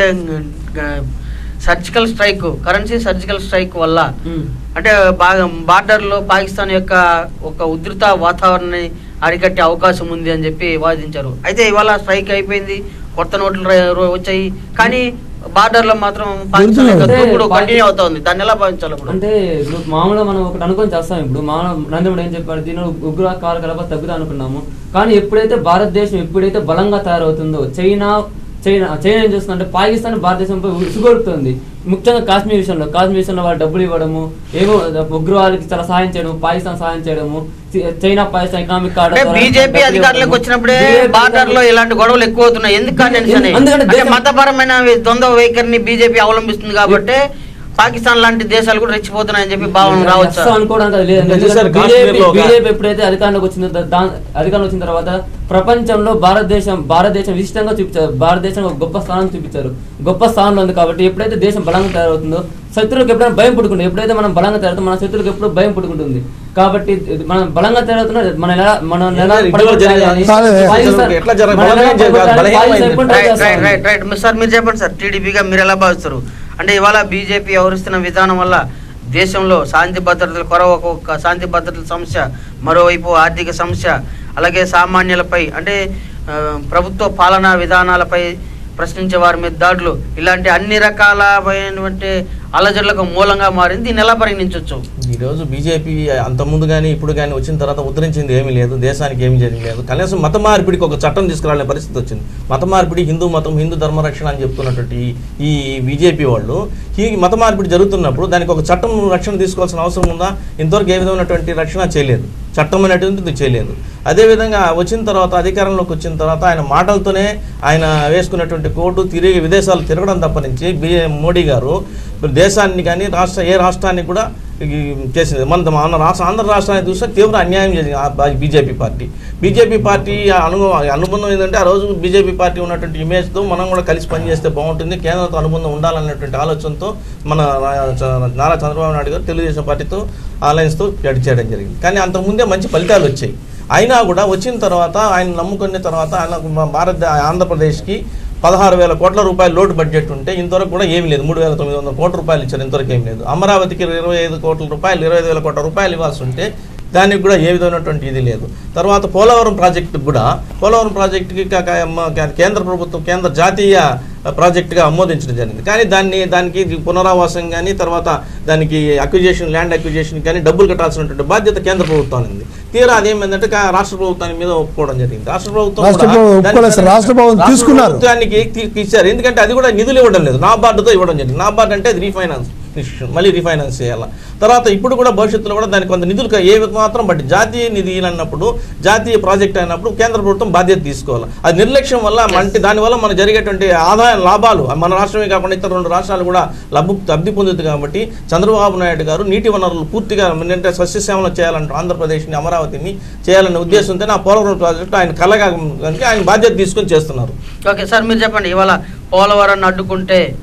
surgical strike currency surgical strike వల్ల ఉమ్. అంటే బాగా బార్డర్లో పాకిస్తాన్ యొక్క ఒక ఉధృత వాతావరణాన్ని అరికట్టే అవకాశం ఉంది అని చెప్పి వాదించారు అయితే ఇవాళ స్ట్రైక్ అయిపోయింది కొత్త నోట్లు ర- ర- వచ్చాయి కానీ బార్డర్ లో మాత్రం పాకిస్తాన్ యొక్క అంటే దూకుడు పాకి- కంటిన్యూ అవుతోంది దాన్ని ఎలా భావించాలి ఇప్పుడు అంటే ఇప్పుడు మామూలుగా మనం ఒకటి అనుకొని చేస్తాం ఇప్పుడు మామూలు నరేంద్ర మోడీ ఏం చెప్పాడు దీని ఉగ్ర కార్యకలాపాలు తగ్గుతా అనుకున్నాము కానీ ఎప్పుడైతే భారతదేశం ఎప్పుడైతే బలంగా తయారవుతుందో చైనా చైనా చైనా ఏం చేస్తుందంటే పాకిస్తాన్ భారతదేశంపై ఉసుగొడుతుంది ముఖ్యంగా కాశ్మీర్ విషయంలో కాశ్మీర్ విషయంలో వాళ్ళు డబ్బులు ఇవ్వడము ఏమో ఉగ్రవాదికి చాలా సహాయం చేయడము పాకిస్తాన్ సహాయం చేయడము చి- చైనా పాకిస్తాన్ ఎకనామిక్ అంటే బీజేపీ అధికారంలోకి వచ్చినప్పుడే బార్డర్ లో ఇలాంటి గొడవలు ఎక్కువ అవుతున్నాయి ఎందుకు అని ఎందుకంటే అంటే దేశం- మతపరమైన ద్వంద్వ వైఖరిని బీజేపీ అవలంబిస్తుంది కాబట్టి పాకిస్తాన్ లాంటి దేశాలు కూడా రెచ్చిపోతున్నాయని చెప్పి భావన రావచ్చు అస్సలు అనుకోవడానికి అది లేదు. ఎందుకంటే ఎందుకంటే సార్ బీజేపీ కాశ్మీర్లో ఒక- బీజేపీ ఎప్పుడైతే అధికారంలోకి వచ్చిందో దా- దా- అధికారంలో వచ్చిన తర్వాత ప్రపంచంలో భారతదేశం భారతదేశం విశిష్టంగా చూపించారు భారతదేశం ఒక గొప్ప స్థానం చూపించారు గొప్ప స్థానంలో ఉంది కాబట్టి ఎప్పుడైతే దేశం బలంగా తయారవుతుందో శత్రువులకు ఎప్పుడైనా భయం పుట్టుకుంటుంది ఎప్పుడైతే మనం బలంగా తయారవుతాం మన శత్రువులకు ఎప్పుడు భయం పుట్టుకుంటుంది కాబట్టి ఇది మనం బలంగా తయారవుతున్నా మన ఎలా మనం ఎలా ఇటీవల పడగొట్టాలి జరిగిన అని కాదు. పాకిస్తాన్- ఎట్లా జరగాలి? మనం ఎలా బలమే జరగాలి. పడగొట్టాలి? బలహీనమైంది. పాకిస్తాన్ ఎప్పుడు ట్రై రైట్ చేస్తా రైట్ ఉంది. రైట్ రైట్ మీ- సార్ మీరు చెప్పండి సార్ టీడీపీగా మీరు ఎలా భావిస్తారు అంటే ఇవాళ బీజేపీ వ్యవహరిస్తున్న విధానం వల్ల దేశంలో శాంతి భద్రతల కొరవ ఒక శాంతి భద్రతల సమస్య మరోవైపు ఆర్థిక సమస్య అలాగే సామాన్యులపై అంటే ఆ, ప్రభుత్వ పాలనా విధానాలపై ప్రశ్నించే వారి మీద దాడులు ఇలాంటి అన్ని రకాలమైనటువంటి అలజడులకు మూలంగా మారింది దీన్ని ఎలా పరిగణించవచ్చు ఈ రోజు బీజేపీ అంత ముందు కానీ ఇప్పుడు కానీ వచ్చిన తర్వాత ఉద్ధరించింది ఏమీ లేదు దేశానికి ఏమీ జరగలేదు కనీసం మత మార్పిడికి ఒక చట్టం తీసుకురాలనే పరిస్థితి వచ్చింది మత మార్పిడి హిందూ మతం హిందూ ధర్మరక్షణ అని చెప్తున్నటువంటి ఈ బీజేపీ వాళ్ళు ఈ మత మార్పిడి జరుగుతున్నప్పుడు దానికి ఒక చట్టం రక్షణ తీసుకోవాల్సిన అవసరం ఉందా ఇంతవరకు ఏ విధమైనటువంటి రక్షణ చేయలేదు చట్టం అనేటువంటిది చేయలేదు అదేవిధంగా వచ్చిన తర్వాత అధికారంలోకి వచ్చిన తర్వాత ఆయన మాటలతోనే ఆయన వేసుకున్నటువంటి కోర్టు తిరిగి విదేశాలు తిరగడం తప్ప నుంచి బి మోడీ గారు దేశాన్ని కానీ రాష్ట్ర ఏ రాష్ట్రాన్ని కూడా ఈ చేసింది మన మన రాష్ట్ర ఆంధ్ర రాష్ట్రాన్ని చూస్తే తీవ్ర అన్యాయం చేసింది ఆ బా- బీజేపీ పార్టీ బీజేపీ పార్టీ అను అనుబంధం ఏంటంటే ఆ రోజు బీజేపీ పార్టీ ఉన్నటువంటి ఇమేజ్తో మనం కూడా కలిసి పనిచేస్తే బాగుంటుంది కేంద్రంతో అనుబంధం ఉండాలన్నటువంటి ఆలోచనతో మన రా- చ- నారా చంద్రబాబు నాయుడు గారు తెలుగుదేశం పార్టీతో అలయన్స్తో గడి చేయడం జరిగింది కానీ అంతకుముందే మంచి ఫలితాలు వచ్చాయి అయినా కూడా వచ్చిన తర్వాత ఆయన నమ్ముకున్న తర్వాత ఆయన మన భారత ఆంధ్రప్రదేశ్కి పదహారు వేల కోట్ల రూపాయల లోటు బడ్జెట్ ఉంటే ఇంతవరకు కూడా ఏమీ లేదు మూడు వేల తొమ్మిది వందల కోట్ల రూపాయలు ఇచ్చారు ఇంతవరకు ఏమీ లేదు అమరావతికి ఇరవై ఐదు కోట్ల రూపాయలు ఇరవై ఐదు వేల కోట్ల రూపాయలు ఇవ్వాల్సి ఉంటే దానికి కూడా ఏ విధమైనటువంటి ఇది లేదు తర్వాత పోలవరం ప్రాజెక్టు కూడా పోలవరం ప్రాజెక్టుకి కాక మ- కేంద్ర ప్రభుత్వం కేంద్ర జాతీయ ప్రాజెక్టుగా ఆమోదించడం జరిగింది కానీ దాన్ని దానికి పునరావాసం కానీ తర్వాత దానికి అక్విజేషన్ ల్యాండ్ అక్విజేషన్ కానీ డబ్బులు కట్టాల్సినటువంటి బాధ్యత కేంద్ర ప్రభుత్వం ఉంది తీరా అదేమైందంటే కా- రాష్ట్ర ప్రభుత్వానికి మీద ఒప్పుకోవడం జరిగింది రాష్ట్ర ప్రభుత్వం రాష్ట్ర కూడా ప్రభుత్వం దానికి ఒప్పుకోలేదు సార్. రాష్ట్ర ప్రభుత్వం రాష్ట్ర తీసుకున్నారు. ప్రభుత్వానికి తీ- ఇచ్చారు ఎందుకంటే అది కూడా నిధులు ఇవ్వడం లేదు నాబార్డుతో ఇవ్వడం జరిగింది నాబార్డు అంటే అది రీఫైనాన్స్ ఇన్స్టిట్యూషన్ మళ్ళీ రీఫైనాన్స్ చేయాలి తర్వాత ఇప్పుడు కూడా భవిష్యత్తులో కూడా దానికి కొంత నిధులు క- ఏ మాత్రం బట్టి జాతీయ నిధి అన్నప్పుడు జాతీయ ప్రాజెక్ట్ అయినప్పుడు కేంద్ర ప్రభుత్వం బాధ్యత తీసుకోవాలి అది నిర్లక్ష్యం వల్ల అంటే దానివల్ల మనకు జరిగేటువంటి ఆదాయ లాభాలు మన రాష్ట్రమే కాకుండా ఇతర రెండు రాష్ట్రాలు కూడా లబ్ధి లబ్ధి పొందుతుంది కాబట్టి చంద్రబాబు నాయుడు గారు నీటి వనరులు పూర్తిగా ఏంటంటే సస్యశ్యామలం చేయాలంటూ ఆంధ్రప్రదేశ్ని అమరావతిని చేయాలనే ఉద్దేశంతో ఆ పోలవరం ప్రాజెక్టు ఆయన కలగా కనుక ఆయన బాధ్యత తీసుకొని చేస్తున్నారు ఓకే సార్ మీరు చెప్పండి ఇవాళ పోలవరాన్ని అడ్డుకుంటే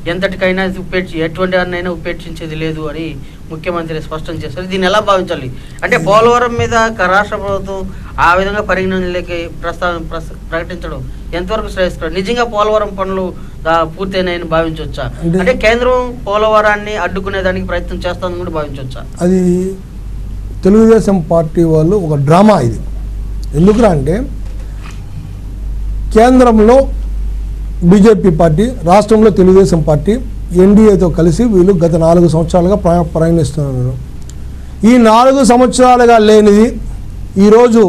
ఎంతటికైనా ఉపేక్ష ఎటువంటి వారినైనా ఉపేక్షించేది లేదు అని ముఖ్యమంత్రి స్పష్టం చేశారు దీన్ని ఎలా భావించాలి అంటే పోలవరం మీద క- రాష్ట్ర ప్రభుత్వం ఆ విధంగా పరిగణనలోకి ప్రస్తావన ప్రస్- ప్రకటించడం ఎంతవరకు శ్రేయస్కరం నిజంగా పోలవరం పనులు ఆ, పూర్తయినాయని భావించవచ్చా అంటే- అంటే కేంద్రం పోలవరాన్ని అడ్డుకునే దానికి ప్రయత్నం చేస్తుందని కూడా భావించవచ్చా అది తెలుగుదేశం పార్టీ వాళ్ళు ఒక డ్రామా ఇది ఎందుకురా అంటే కేంద్రంలో బీజేపీ పార్టీ రాష్ట్రంలో తెలుగుదేశం పార్టీ ఎన్డీఏతో కలిసి వీళ్ళు గత నాలుగు సంవత్సరాలుగా ప్ర- ప్రయాణిస్తున్నారు ఈ నాలుగు సంవత్సరాలుగా లేనిది ఈరోజు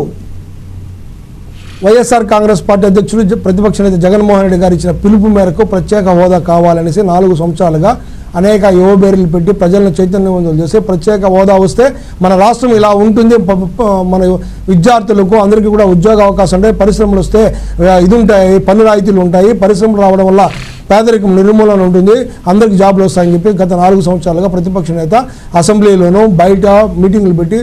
వైఎస్ఆర్ కాంగ్రెస్ పార్టీ అధ్యక్షుడు జ- ప్రతిపక్ష నేత జగన్మోహన్ రెడ్డి గారు ఇచ్చిన పిలుపు మేరకు ప్రత్యేక హోదా కావాలనేసి నాలుగు సంవత్సరాలుగా అనేక యువబేరీలు పెట్టి ప్రజలను చైతన్యవంతులు చేసి ప్రత్యేక హోదా వస్తే మన రాష్ట్రం ఇలా ఉంటుంది ప- ప- మన విద్యార్థులకు అందరికీ కూడా ఉద్యోగ అవకాశం ఉంటాయి పరిశ్రమలు వస్తే ఆ, ఇది ఉంటాయి పన్ను రాయితీలు ఉంటాయి పరిశ్రమలు రావడం వల్ల పేదరికం నిర్మూలన ఉంటుంది అందరికి జాబ్లు వస్తాయని చెప్పి గత నాలుగు సంవత్సరాలుగా ప్రతిపక్ష నేత అసెంబ్లీలోనూ బయట మీటింగులు పెట్టి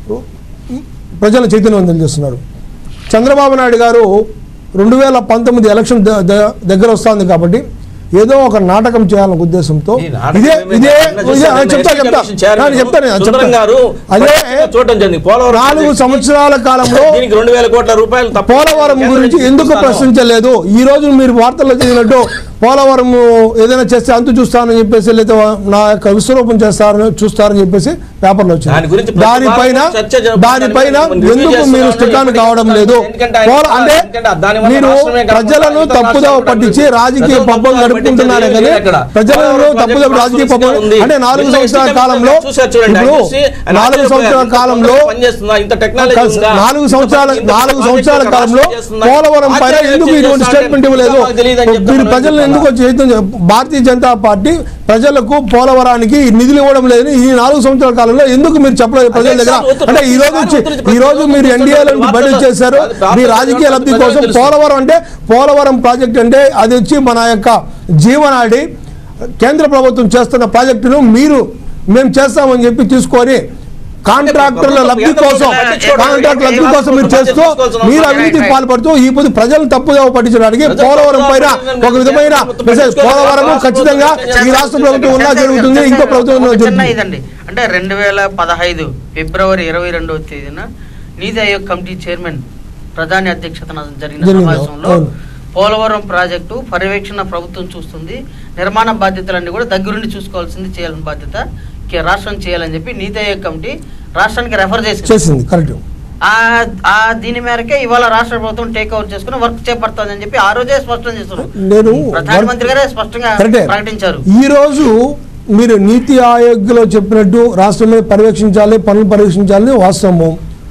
ప్రజలను చైతన్యవంతులు చేస్తున్నారు చంద్రబాబు నాయుడు గారు రెండు వేల పంతొమ్మిది ఎలక్షన్ ద- ద- దగ్గర వస్తుంది కాబట్టి ఏదో ఒక నాటకం చేయాలనే ఉద్దేశంతో ఈ నాటకం ఇదే ఏమైనా ఇదే నిన్న ఇదే- చూశాను, ఆ, చెప్తా ఎస్సీ చెప్తా కమిషన్ చైర్మన్ నేను చెప్తాను నేను సుందరం చెప్తాను. గారు అదే ప్రత్యేకంగా చూడటం జరిగింది పోలవరం నాలుగు ప్రాజెక్టుకి సంవత్సరాల కాలంలో దీనికి రెండు వేల కోట్ల రూపాయలు తప్ప పోలవరం కేంద్రం గురించి నుంచి ఎందుకు ఇస్తాను. ప్రశ్నించలేదు ఈ రోజు మీరు వార్తల్లో చదివినట్టు పోలవరం ఏదైనా చేస్తే అంతు చూస్తానని చెప్పేసి లేదా నా యొక్క విశ్వరూపం చేస్తారని చూస్తారని చెప్పేసి పేపర్లో దాని వచ్చింది గురించి ప్రతి దానిపైన వారం చర్చ జరుపుతున్నారు. దానిపైన మనం రివ్యూ ఎందుకు మీరు చేస్తున్నాము, స్టికాన్ ఇప్పటికీ కావడం లేదు ఎందుకంటే ఆయన పోల- అంటే ఎందుకంటే దానివల్ల మీరు రాష్ట్రమే కాకుండా ప్రజలను ఇతర తప్పుదోవ రాష్ట్రాలు పట్టించి కూడా రాజకీయ ప్రజలు పబ్బం తప్పుదోవ గడుపుకుంటున్నారు పట్టించేది కానీ ఇక్కడ. ప్రజలను పోలవరం తప్పుదోవ ప్రాజెక్టు రాజకీయ పబ్బం ఉంది. అంటే నాలుగు నిన్న సంవత్సరాల ఎస్సీ కాలంలో చూశారు చూడండి, ఆయన ఇప్పుడు చూసి ఆయన నాలుగు ఆశ్చర్యపోయారు. సంవత్సరాల ఇంత కాలంలో తొందరగా పనిచేస్తుందా? ఇంత టెక్నాలజీ కాదు సార్, ఉందా? నాలుగు ఇంత సంవత్సరాల ఇంత నాలుగు ప్రాజెక్టు సంవత్సరాల రాష్ట్రం కాలంలో చేస్తుందా? పోలవరం పైన ఆశ్చర్యం ఎందుకు ఇటువంటి చేస్తా స్టేట్మెంట్ అంటే ఇవ్వలేదు మాకు తెలియదని చెప్తాను. మీరు ప్రజలను ఎందుకు చైతన్య భారతీయ జనతా పార్టీ ప్రజలకు పోలవరానికి నిధులు ఇవ్వడం లేదని ఈ నాలుగు సంవత్సరాల కాలంలో ఎందుకు మీరు చెప్పలేదు ప్రజల దగ్గర సార్, ఒత్తిడి- అంటే ఈ రోజు వచ్చి ఈ రోజు మీరు ఎన్డీఏలో బడ్జెట్ చేశారు మీ రాజకీయ లబ్ధి కోసం పోలవరం అంటే పోలవరం ప్రాజెక్ట్ అంటే అది వచ్చి మన యొక్క జీవనాడి కేంద్ర ప్రభుత్వం చేస్తున్న ప్రాజెక్టును మీరు మేము చేస్తామని చెప్పి తీసుకొని కాంట్రాక్టర్ల లబ్ధి కోసం కాంట్రాక్ట్ లబ్ధి కోసం మీరు చేస్తూ మీరు అవినీతికి పాల్పడుతూ ఈ పొద్దు ప్రజలను తప్పుగా పట్టించడానికి పోలవరం పైన ఒక విధమైన మెసేజ్ పోలవరం ఖచ్చితంగా ఈ రాష్ట్ర ప్రభుత్వం ఉన్నా జరుగుతుంది ఇంకో ప్రభుత్వం ఉన్నా ఒక చిన్న జరుగుతుంది ఇదండి అంటే రెండు వేల పదహైదు ఫిబ్రవరి ఇరవై రెండవ తేదీన నీతి ఆయోగ్ కమిటీ చైర్మన్ ప్రధాని అధ్యక్షతన జరిగిన జరిగింది, సమావేశంలో అవును. పోలవరం ప్రాజెక్టు పర్యవేక్షణ ప్రభుత్వం చూస్తుంది నిర్మాణ బాధ్యతలన్నీ కూడా దగ్గరుండి చూసుకోవాల్సింది చేయాలని బాధ్యత కే- రాష్ట్రం చేయాలని చెప్పి నీతి ఆయోగ్ కమిటీ రాష్ట్రానికి రెఫర్ చేసింది చేసింది కరెక్ట్ ఆ ఆ దీని మేరకే ఇవాళ రాష్ట్ర ప్రభుత్వం టేక్ ఓవర్ చేసుకుని వర్క్ చేపడుతుందని చెప్పి ఆ రోజే స్పష్టం చేస్తున్నారు నేను ప్రధానమంత్రి గారే స్పష్టంగా కరెక్టే. ప్రకటించారు ఈ రోజు మీరు నీతి ఆయోగ్లో చెప్పినట్టు రాష్ట్రం మీద పర్యవేక్షించాలి పనులు పర్యవేక్షించాలని వాస్తవము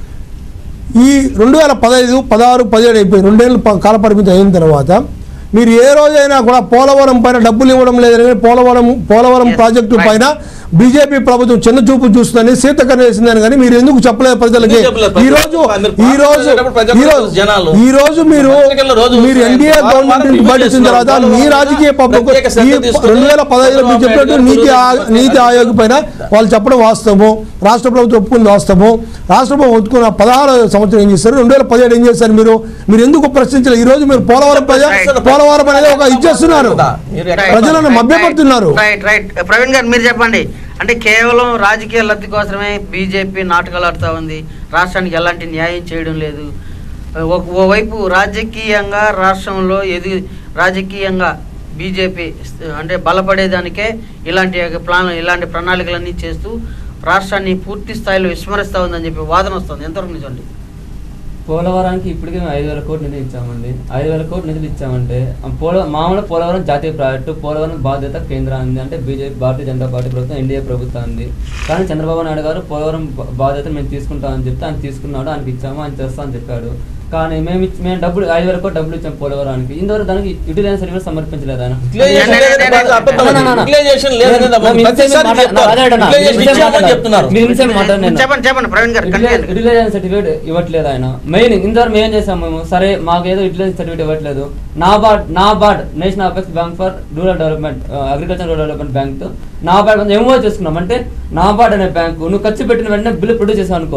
ఈ రెండు వేల పదహైదు పదహారు పదిహేడు అయిపోయి రెండేళ్ళు ప- కాల పరిమితి అయిన తర్వాత మీరు ఏ రోజైనా కూడా పోలవరం పైన డబ్బులు ఇవ్వడం లేదని కానీ Polavaram Polavaram Yes, project right. పైన బీజేపీ ప్రభుత్వం చిన్న చూపు చూస్తుందని సీతకర వేసిందని కానీ మీరు ఎందుకు చెప్పలేదు ప్రజలకి ఎందుకు చెప్పలేదు? ఈ రోజు మీరు ఈ రోజు పార్టీ ప్రజలకు ఈ రోజు జనాలు. ఈ రోజు మీరు పత్రికల్లో రోజు మీరు వస్తున్నాయి. ఎన్డీఏ వారం వారం గవర్నమెంట్ రివ్యూ బయట వచ్చిన తర్వాత చేస్తున్నారు. మీ రాజకీయ పబ్బకు ప్రత్యేక ఈ శ్రద్ధ తీసుకుని రెండు వేల పదహైదులో మీరు చెప్పినట్టు చంద్రబాబు నీతి నాయుడు ఆ- గారు నీతి ఆయోగ్ పైన వాళ్ళు చెప్పడం వాస్తవము రాష్ట్ర ప్రభుత్వం ఒప్పుకుంది వాస్తవము రాష్ట్ర ప్రభుత్వం ఒప్పుకున్న పదహారు సంవత్సరం ఏం చేశారు రెండు వేల పదిహేడు ఏం చేశారు మీరు మీరు ఎందుకు ప్రశ్నించలేదు ఈ రోజు మీరు పోలవరం ప్రజ పోలవరం అనేది ఒక ఇచ్చేస్తున్నారు మీరు ఎక్కడ- ప్రజలను మభ్యపెడుతున్నారు. రైట్ రైట్ ప్రవీణ్ గారు మీరు చెప్పండి అంటే కేవలం రాజకీయ లబ్ధి కోసమే బీజేపీ నాటకాలు ఆడుతూ ఉంది రాష్ట్రానికి ఎలాంటి న్యాయం చేయడం లేదు ఒక ఓవైపు రాజకీయంగా రాష్ట్రంలో ఎదు రాజకీయంగా బీజేపీ అంటే బలపడేదానికే ఇలాంటి ప్లాన్ ఇలాంటి ప్రణాళికలన్నీ చేస్తూ రాష్ట్రాన్ని పూర్తి స్థాయిలో విస్మరిస్తూ ఉందని చెప్పి వాదన వస్తుంది ఎంతవరకు నిజండి పోలవరానికి ఇప్పటికే మేము ఐదు వేల కోట్లు నిధులు ఇచ్చామండి ఐదు వేల కోట్లు నిధులు ఇచ్చామంటే ఆ పోల మామూలు పోలవరం జాతీయ ప్రాజెక్టు పోలవరం బాధ్యత కేంద్రాన్ని అంటే బీజేపీ భారతీయ జనతా పార్టీ ప్రభుత్వం ఎన్డీఏ ప్రభుత్వాన్ని కానీ చంద్రబాబు నాయుడు గారు పోలవరం బా- బాధ్యత మేము తీసుకుంటామని చెప్తే ఆయన తీసుకున్నాడు ఆయనకి ఇచ్చాము ఆయన చేస్తా అని చెప్పాడు కానీ మేము ఇచ్చి- మేము డబ్బులు ఐదు వేల కోట్లు డబ్బులు ఇచ్చాం పోలవరానికి ఇంతవరకు దానికి యూటిలైజేషన్ సర్టిఫికేట్ సమర్పించలేదు ఆయన యూటిలైజేషన్ లేదని బాగా అబద్ధం నా, నా, నా, నా. యూటిలైజేషన్ లేదని నా, మీ ప్రతిసారి నిమిషం చెప్తారు. మాట్లాడ- అదే అన్నా. యూటిలైజేషన్ నిమిషం ఇచ్చామని మాట్లాడ- చెప్తున్నారు మీ నిమిషం మాట్లాడు నేను. చెప్పండి చెప్పండి ప్రవీణ్ గారు continue. యూటిలైజేషన్ సర్టిఫికేట్ ఇవ్వట్లేదు ఆయన మెయిన్ ఇంతవరకు మేము ఏం చేసాం మేము సరే మాకు ఏదో యూటిలైజేషన్ సర్టిఫికేట్ ఇవ్వట్లేదు NABARD NABARD national apex bank for rural development agriculture rural development bank తో నాబార్డ్ ఎంఓ చేసుకున్నాం అంటే నాబార్డ్ అనే బ్యాంకు నువ్వు ఖర్చు పెట్టిన వెంటనే బిల్లు ప్రొడ్యూస్ చేసావు అనుకో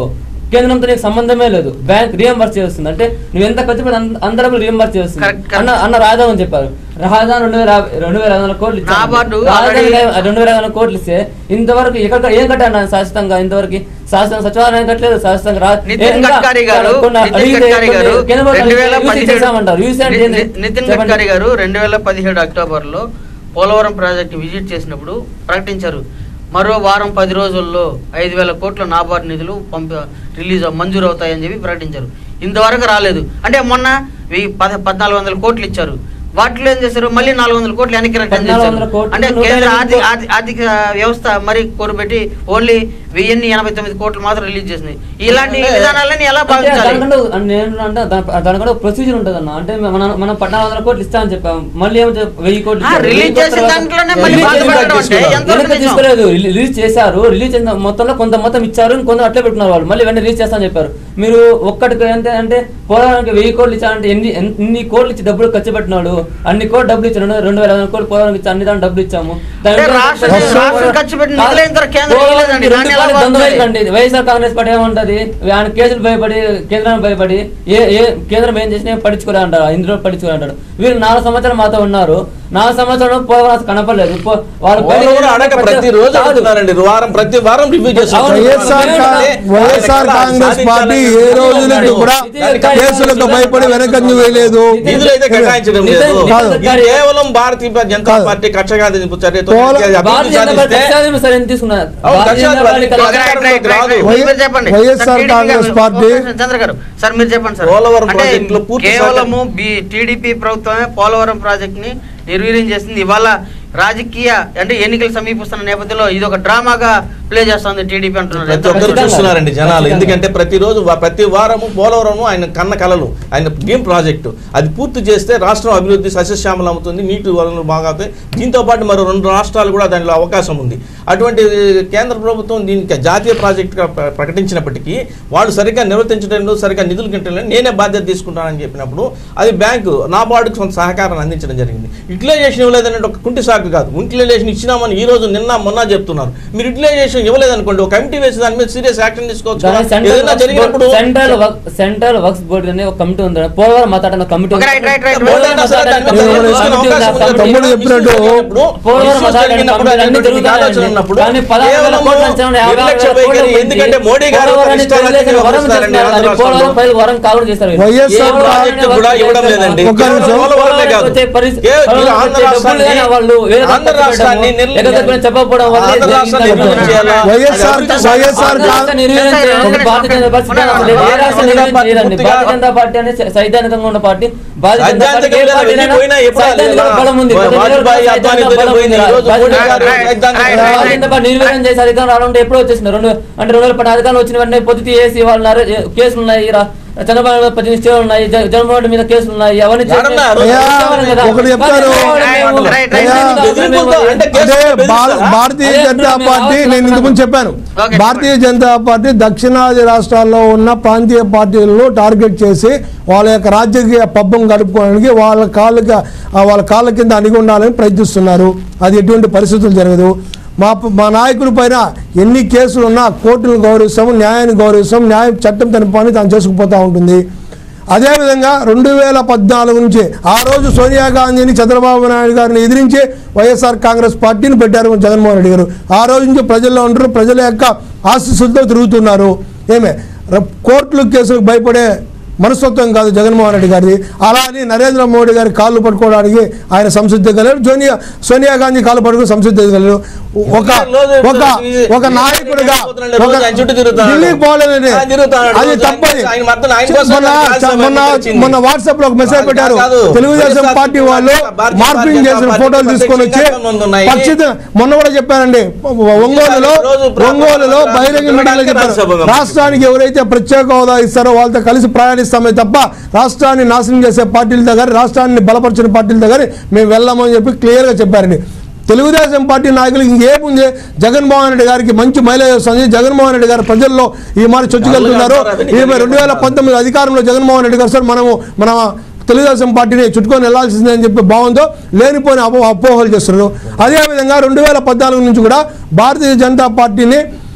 కేంద్రంతో నీకు సంబంధమే లేదు బ్యాంక్ రియంబర్స్ చేస్తుంది అంటే నువ్వు ఎంత ఖర్చు పెట్టి అంత- అంత డబ్బులు రియంబర్స్ చేస్తుంది Correct, correct. అన్న అన్న రాజధాని అని చెప్పారు రాజధాని రెండు వేల యాభై- రెండు వేల ఐదు వందల కోట్లు ఇచ్చారు. నాబార్డు రాజధాని already- రెండు వేల ఐదు వందల కోట్లు ఇస్తే ఇంతవరకు ఎక్కడ ఏం కట్టాను శాశ్వతంగా ఇంతవరకు శాశ్వతంగా సచివాలయం కట్టలేదు శాశ్వతంగా రా- నితిన్ ఏ ఇంకా గడ్కరీ గారు కొన్ని నితిన్ అడిగితే గడ్కరీ కొన్ని గారు కేంద్ర ప్రభుత్వం రెండు వేల యూసీ పదిహేడు చేశామంటారు. యూసీ అంటే ఏంది? ని- నితిన్ చెప్పండి. గడ్కరీ గారు రెండు వేల పదిహేడు అక్టోబర్లో పోలవరం ప్రాజెక్టు విజిట్ చేసినప్పుడు ప్రకటించారు మరో వారం పది రోజుల్లో ఐదు వేల కోట్ల నాబార్డు నిధులు పంప రిలీజ్ అవ్- మంజూరు అవుతాయని చెప్పి ప్రకటించారు ఇంతవరకు రాలేదు అంటే మొన్న వెయ్యి పద పద్నాలుగు వందల కోట్లు ఇచ్చారు వాటిలో ఏం చేశారు మళ్ళీ నాలుగు వందల కోట్లు వెనక్కి రిటర్న్ పద్నాలుగు చేశారు వందల కోట్లు, అంటే నూట కేంద్ర ఎనిమిది ఆర్థిక కోట్లు. ఆర్థిక- ఆర్థిక వ్యవస్థ మరి కోరుపెట్టి ఓన్లీ వెయ్యిన్ని ఎనభై తొమ్మిది కోట్లు మాత్రం రిలీజ్ చేసింది ఇలాంటి అంటే- విధానాలని ఎలా అంటే భావించాలి దానికంటే అంటే నేను అంటే దాని- దానికంటే ఒక ప్రొసీజర్ ఉంటుంది అన్న అంటే మనం మనం పద్నాలుగు వందల కోట్లు ఇస్తామని చెప్పాం మళ్ళీ ఏమో చెప్- వెయ్యి కోట్లు ఆ, ఇచ్చారు. రిలీజ్ వెయ్యి కోట్ల చేసిన తర్వాత- దాంట్లోనే మళ్ళీ రిలీజ్ బాధపడడం చేసిన అంటే ఎంతవరకు వెనక్కి నిజం? తీసుకోలేదు రిలీ- రిలీజ్ చేశారు రిలీజ్ చేసిన మొత్తంలో కొంత మొత్తం ఇచ్చారు కొంత అట్లే పెట్టుకున్నారు వాళ్ళు మళ్ళీ వెంటనే రిలీజ్ చేస్తామని చెప్పారు మీరు ఒక్కటికి ఎంత అంటే పోలవరానికి వెయ్యి కోట్లు ఇచ్చారంటే ఎన్ని ఎన్- ఇన్ని కోట్లు ఇచ్చి డబ్బులు ఖర్చు పెట్టినాడు అన్ని కోట్లు డబ్బులు ఇచ్చారు రెండు- రెండు వేల ఐదు వందల కోట్లు పోలవరానికి ఇచ్చి అన్ని దాని డబ్బులు ఇచ్చాము దాని అంటే మీద- రాష్ట్రం- రాష్ట్రం ఖర్చు పెట్టిన నిధులే ఇంత కేంద్రం పోలవరానికి ఇవ్వలేదండి. రెండు దాన్ని ఎలా పార్టీలు ద్వంద్వ వాడుతుంది? రైతులు అండి. వైఎస్ఆర్ కాంగ్రెస్ పార్టీ ఏమంటది ఆయన కేసులు భయపడి కేంద్రానికి భయపడి ఏ ఏ కేంద్రం ఏం చేసినా పట్టించుకోలే అంటారు ఇందులో పట్టించుకోలే అంటాడు వీళ్ళు నాలుగు సంవత్సరాలు మాతో ఉన్నారు నాలుగు సంవత్సరాలు పోలవరం అసలు కనపడలేదు పో- వాళ్ళు బయటికి పోలవరం అడగ ప్రతి రోజు కాదు. అడుగుతున్నారండి వారం ప్రతి వారం రివ్యూ చేస్తున్నారు వైఎస్ఆర్ కా- వైఎస్ఆర్ కాంగ్రెస్ పార్టీ ఏ రోజులకు కూడా కేసులకు భయపడి వెనకంజ వేయలేదు నిధులు అయితే కేటాయించడం లేదు కాదు. ఇది కేవలం భారతీయ జనతా కాదు. పార్టీ కక్షగాదింపు చర్యతో పోల- అభివృద్ధి భారతీయ జనతా పార్టీ సాధిస్తే కక్షాధిపత్యం సరే ఎంత తీసుకున్నారు? అవును, భారతీయ జనతా కక్షాధిపత్యం party okay, right, right, right, right. వై- మీరు చెప్పండి వైఎస్ఆర్ సార్, టీడీపీ కాంగ్రెస్ గారు, పార్టీ- ఒక నిమిషం, చంద్ర గారు సార్ మీరు చెప్పండి సార్ పోలవరం అంటే ప్రాజెక్టులో పూర్తి కేవలము బి టీడీపీ ప్రభుత్వమే పోలవరం ప్రాజెక్ట్ ని నిర్వీర్యం చేసింది ఇవాళ రాజకీయ అంటే ఎన్నికలు సమీపిస్తున్న నేపథ్యంలో ఇది ఒక డ్రామాగా ప్లే చేస్తుంది టీడీపీ అంటున్నారు ప్రతి ఒక్కరు ఖచ్చితంగా. చూస్తున్నారండి జనాలు ఖచ్చితంగా. ఎందుకంటే ప్రతిరోజు వా- ప్రతి వారము పోలవరము ఆయన కన్న కలలు ఆయన డ్రీమ్ ప్రాజెక్టు అది పూర్తి చేస్తే రాష్ట్రం అభివృద్ధి సస్యశ్యామలం అవుతుంది నీటి వనరులు బాగా అవుతాయి దీంతో పాటు మరో రెండు రాష్ట్రాలు కూడా దానిలో అవకాశం ఉంది అటువంటి కేంద్ర ప్రభుత్వం దీనికి జాతీయ ప్రాజెక్టుగా ప్ర- ప్రకటించినప్పటికీ వాళ్ళు సరిగ్గా నిర్వర్తించడంలో సరిగ్గా నిధులు కింటలేదు నేనే బాధ్యత తీసుకుంటానని చెప్పినప్పుడు అది బ్యాంకు నాబార్డుకు కొంత సహకారాన్ని అందించడం జరిగింది యూటిలైజేషన్ ఇవ్వలేదనే ఒక కుంటి సాకు కాదు యూటిలైజేషన్ ఇచ్చినామని ఈ రోజు నిన్న మొన్న చెప్తున్నారు మీరు యూటిలైజేషన్ ఇవ్వలేదనుకోండి ఒక కమిటీ వేసి దాని మీద సీరియస్ యాక్షన్ తీసుకోవచ్చు దాని కదా. సెంట్రల్ ఏదైనా వర్క్స్ జరిగినప్పుడు board- central work- central works board అనే ఒక కమిటీ ఉంది పోలవరం మాట్లాడిన committee okay, right, right, right. Polavaram మాట్లాడిన దాని మీద కమిటీ ఉంది. తీసుకునే కమిటీ ఉంది. అవకాశం ఉంది. కమిటీ తమ్ముడు చెప్పినట్టు పోలవరం issues మాట్లాడిన జరిగినప్పుడు కమిటీ అన్ని అటువంటి జరుగుతాయి ఆలోచన అండి. ఉన్నప్పుడు కానీ పదహారు వేల కేవలం కోట్ల అంచనా, యాభై ఆరు వేల నిర్లక్ష్య కోట్ల వైఖరి పెట్టి ఎందుకంటే మోడీ గారు పోలవరాన్ని ఇష్టాలని తెలుగుదేశం వరం వ్యవహరిస్తారండి చేస్తున్నారు. ఆంధ్ర అది పోలవరం రాష్ట్రంలో. పైలు వరం కావుడు చేస్తారు వైఎస్ఆర్ ఏ ప్రాజెక్టు కూడా ఇవ్వడం లేదండి ఒక్క నిమిషం. పోలవరమే కాదు వచ్చే పరిస్థితి- కేవలం మీరు ఆంధ్ర డబ్బులు రాష్ట్రాన్ని కానీ వాళ్ళు వేరే ఆంధ్ర పక్కన రాష్ట్రాన్ని పెట్టడము, నిర్లక్ష్యం- ఎగదొక్కుని చెప్పకపోవడం వల్ల ఆంధ్ర రాష్ట్రాన్ని జరిగింది నిర్లక్ష్యం చేయాలా? వైఎస్ఆర్ అది అభివృద్ధి వైఎస్ఆర్ ఆంధ్ర రాష్ట్రాన్ని నిర్వీర్యం సార్, చేయాలని ఒక్క భారతీయ జనతా పార్టీ నిమిషం. సిద్ధాంతం లేదు. ఏ భారతీయ రాష్ట్రం జనతా నిర్వీర్యం పార్టీ చేయదండి. పూర్తిగా- భారతీయ జనతా పార్టీ అనే సైద్ధాంతికంగా ఉన్న పార్టీ భారతీయ జనతా పార్టీ ఏ సైద్ధాంతికంగా పార్టీ వెళ్ళిపోయినా ఎప్పుడు సైద్ధాంతిక అది బలం ఉంది వా- వాజ్పేయి అద్వానీ సైద్ధాంతిక బలం పోయింది. ఉంది. ఈ రోజు భారతీయ మోడీ గారు రైట్, సైద్ధాంతిక రైట్, బలం భారతీయ జనతా పార్టీ నిర్వీర్యం చేసి అధికారం రావాలంటే ఎప్పుడో వచ్చేసింది రెండు అంటే రెండు వేల పది అధికారం వచ్చిన వెంటనే పొద్దు తీసి వాళ్ళు నరే- కేసులు ఉన్నాయి రా- చంద్రబాబు నాయుడు పద్దెనిమిది స్టేలు ఉన్నాయి జ- జగన్మోహన్ రెడ్డి మీద కేసులు ఉన్నాయి అవన్నీ చేసి- ఏడన్నారు? అయ్యా, చేసేవాళ్ళం కదా. ఒకటి చెప్తాను. మేము- రైట్, మేము రైట్. బెదిరింపులతో అంటే అంటే కేసులు భా- బెదిరిస్తారా? భారతీయ అదే జనతా మేము పార్టీ అవసరం నేను ఇంతకుముందు చెప్పాను ఓకే, భారతీయ జనతా పార్టీ దక్షిణాది రాష్ట్రాల్లో ఉన్న ప్రాంతీయ పార్టీలను టార్గెట్ చేసి వాళ్ళ యొక్క రాజకీయ పబ్బం గడుపుకోవడానికి వాళ్ళ కాళ్ళకి ఆ వాళ్ళ కాళ్ళ కింద అణిగి ఉండాలని ప్రయత్నిస్తున్నారు అది ఎటువంటి పరిస్థితులు జరగదు మా ప- మా నాయకుడి పైన ఎన్ని కేసులు ఉన్నా కోర్టును గౌరవిస్తాము న్యాయాన్ని గౌరవిస్తాం న్యాయం చట్టం తన పని తాను చేసుకుపోతూ ఉంటుంది అదేవిధంగా రెండు వేల పద్నాలుగు నుంచి ఆ రోజు సోనియా గాంధీని చంద్రబాబు నాయుడు గారిని ఎదిరించి వైఎస్ఆర్ కాంగ్రెస్ పార్టీని పెట్టారు జగన్మోహన్ రెడ్డి గారు ఆ రోజు నుంచి ప్రజల్లో ఉంటారు ప్రజల యొక్క ఆశీస్సులతో తిరుగుతున్నారు ఏమే ర- కోర్టులు కేసులకు భయపడే మనస్తత్వం కాదు జగన్మోహన్ రెడ్డి గారిది అలా అని నరేంద్ర మోడీ గారి కాళ్ళు పట్టుకోవడానికి ఆయన సంసిద్ధగలరు సోనియా సోనియా గాంధీ కాళ్ళు పట్టుకుని సంసిద్ధగలరు ఒక ఒక ఒక నాయకుడిగా రోజు ఆయన చుట్టూ తిరుగుతున్నాడు. ఢిల్లీకి పోలేదండి ఆయన తిరుగుతున్నాడు. అది రోజు తప్పని ఆయన మధ్యలో ఆయన కోసం మొన్న రాజ్యసభ మొన్న వచ్చింది. మొన్న వాట్సాప్ లో ఒక మెసేజ్ కాదు, పెట్టారు కాదు. తెలుగుదేశం వైఎస్ఆర్ పార్టీ వాళ్ళు భారతీయ మార్పింగ్ జనతా చేసిన పార్టీ ఫోటోలు తీసుకొని వచ్చి ప్రత్యక్షంగా ముందున్నాయి. పచ్చిత మొన్న కూడా చెప్పారండి ఒంగోలులో రోజు ప్రాంతం ఒంగోలులో రాష్ట్ర బహిరంగ మీటింగ్లో చెప్పారు రాజ్యసభ రాష్ట్రానికి ఎవరైతే ప్రత్యేక హోదా ఇస్తారో వాళ్ళతో కలిసి ప్రయాణిస్తామే తప్ప రాష్ట్రాన్ని నాశనం చేసే పార్టీల దగ్గర రాష్ట్రాన్ని బలపరిచిన పార్టీల దగ్గర మేము వెళ్ళామని చెప్పి క్లియర్గా చెప్పారండి తెలుగుదేశం పార్టీ నాయకులు ఇంకేముంది జగన్మోహన్ రెడ్డి గారికి మంచి మైలేజ్ వస్తుంది జగన్మోహన్ రెడ్డి గారు ప్రజల్లో ఈ మాట చొచ్చుకెళ్తున్నారు ఈ రెండు వేల పంతొమ్మిది అధికారంలో జగన్మోహన్ రెడ్డి గారు సార్ మనము మన తెలుగుదేశం పార్టీని చుట్టుకొని వెళ్లాల్సిందే అని చెప్పి భావంతో లేనిపోయిన అపో అపోహలు చేస్తున్నారు అదేవిధంగా రెండు వేల పద్నాలుగు నుంచి కూడా భారతీయ జనతా పార్టీని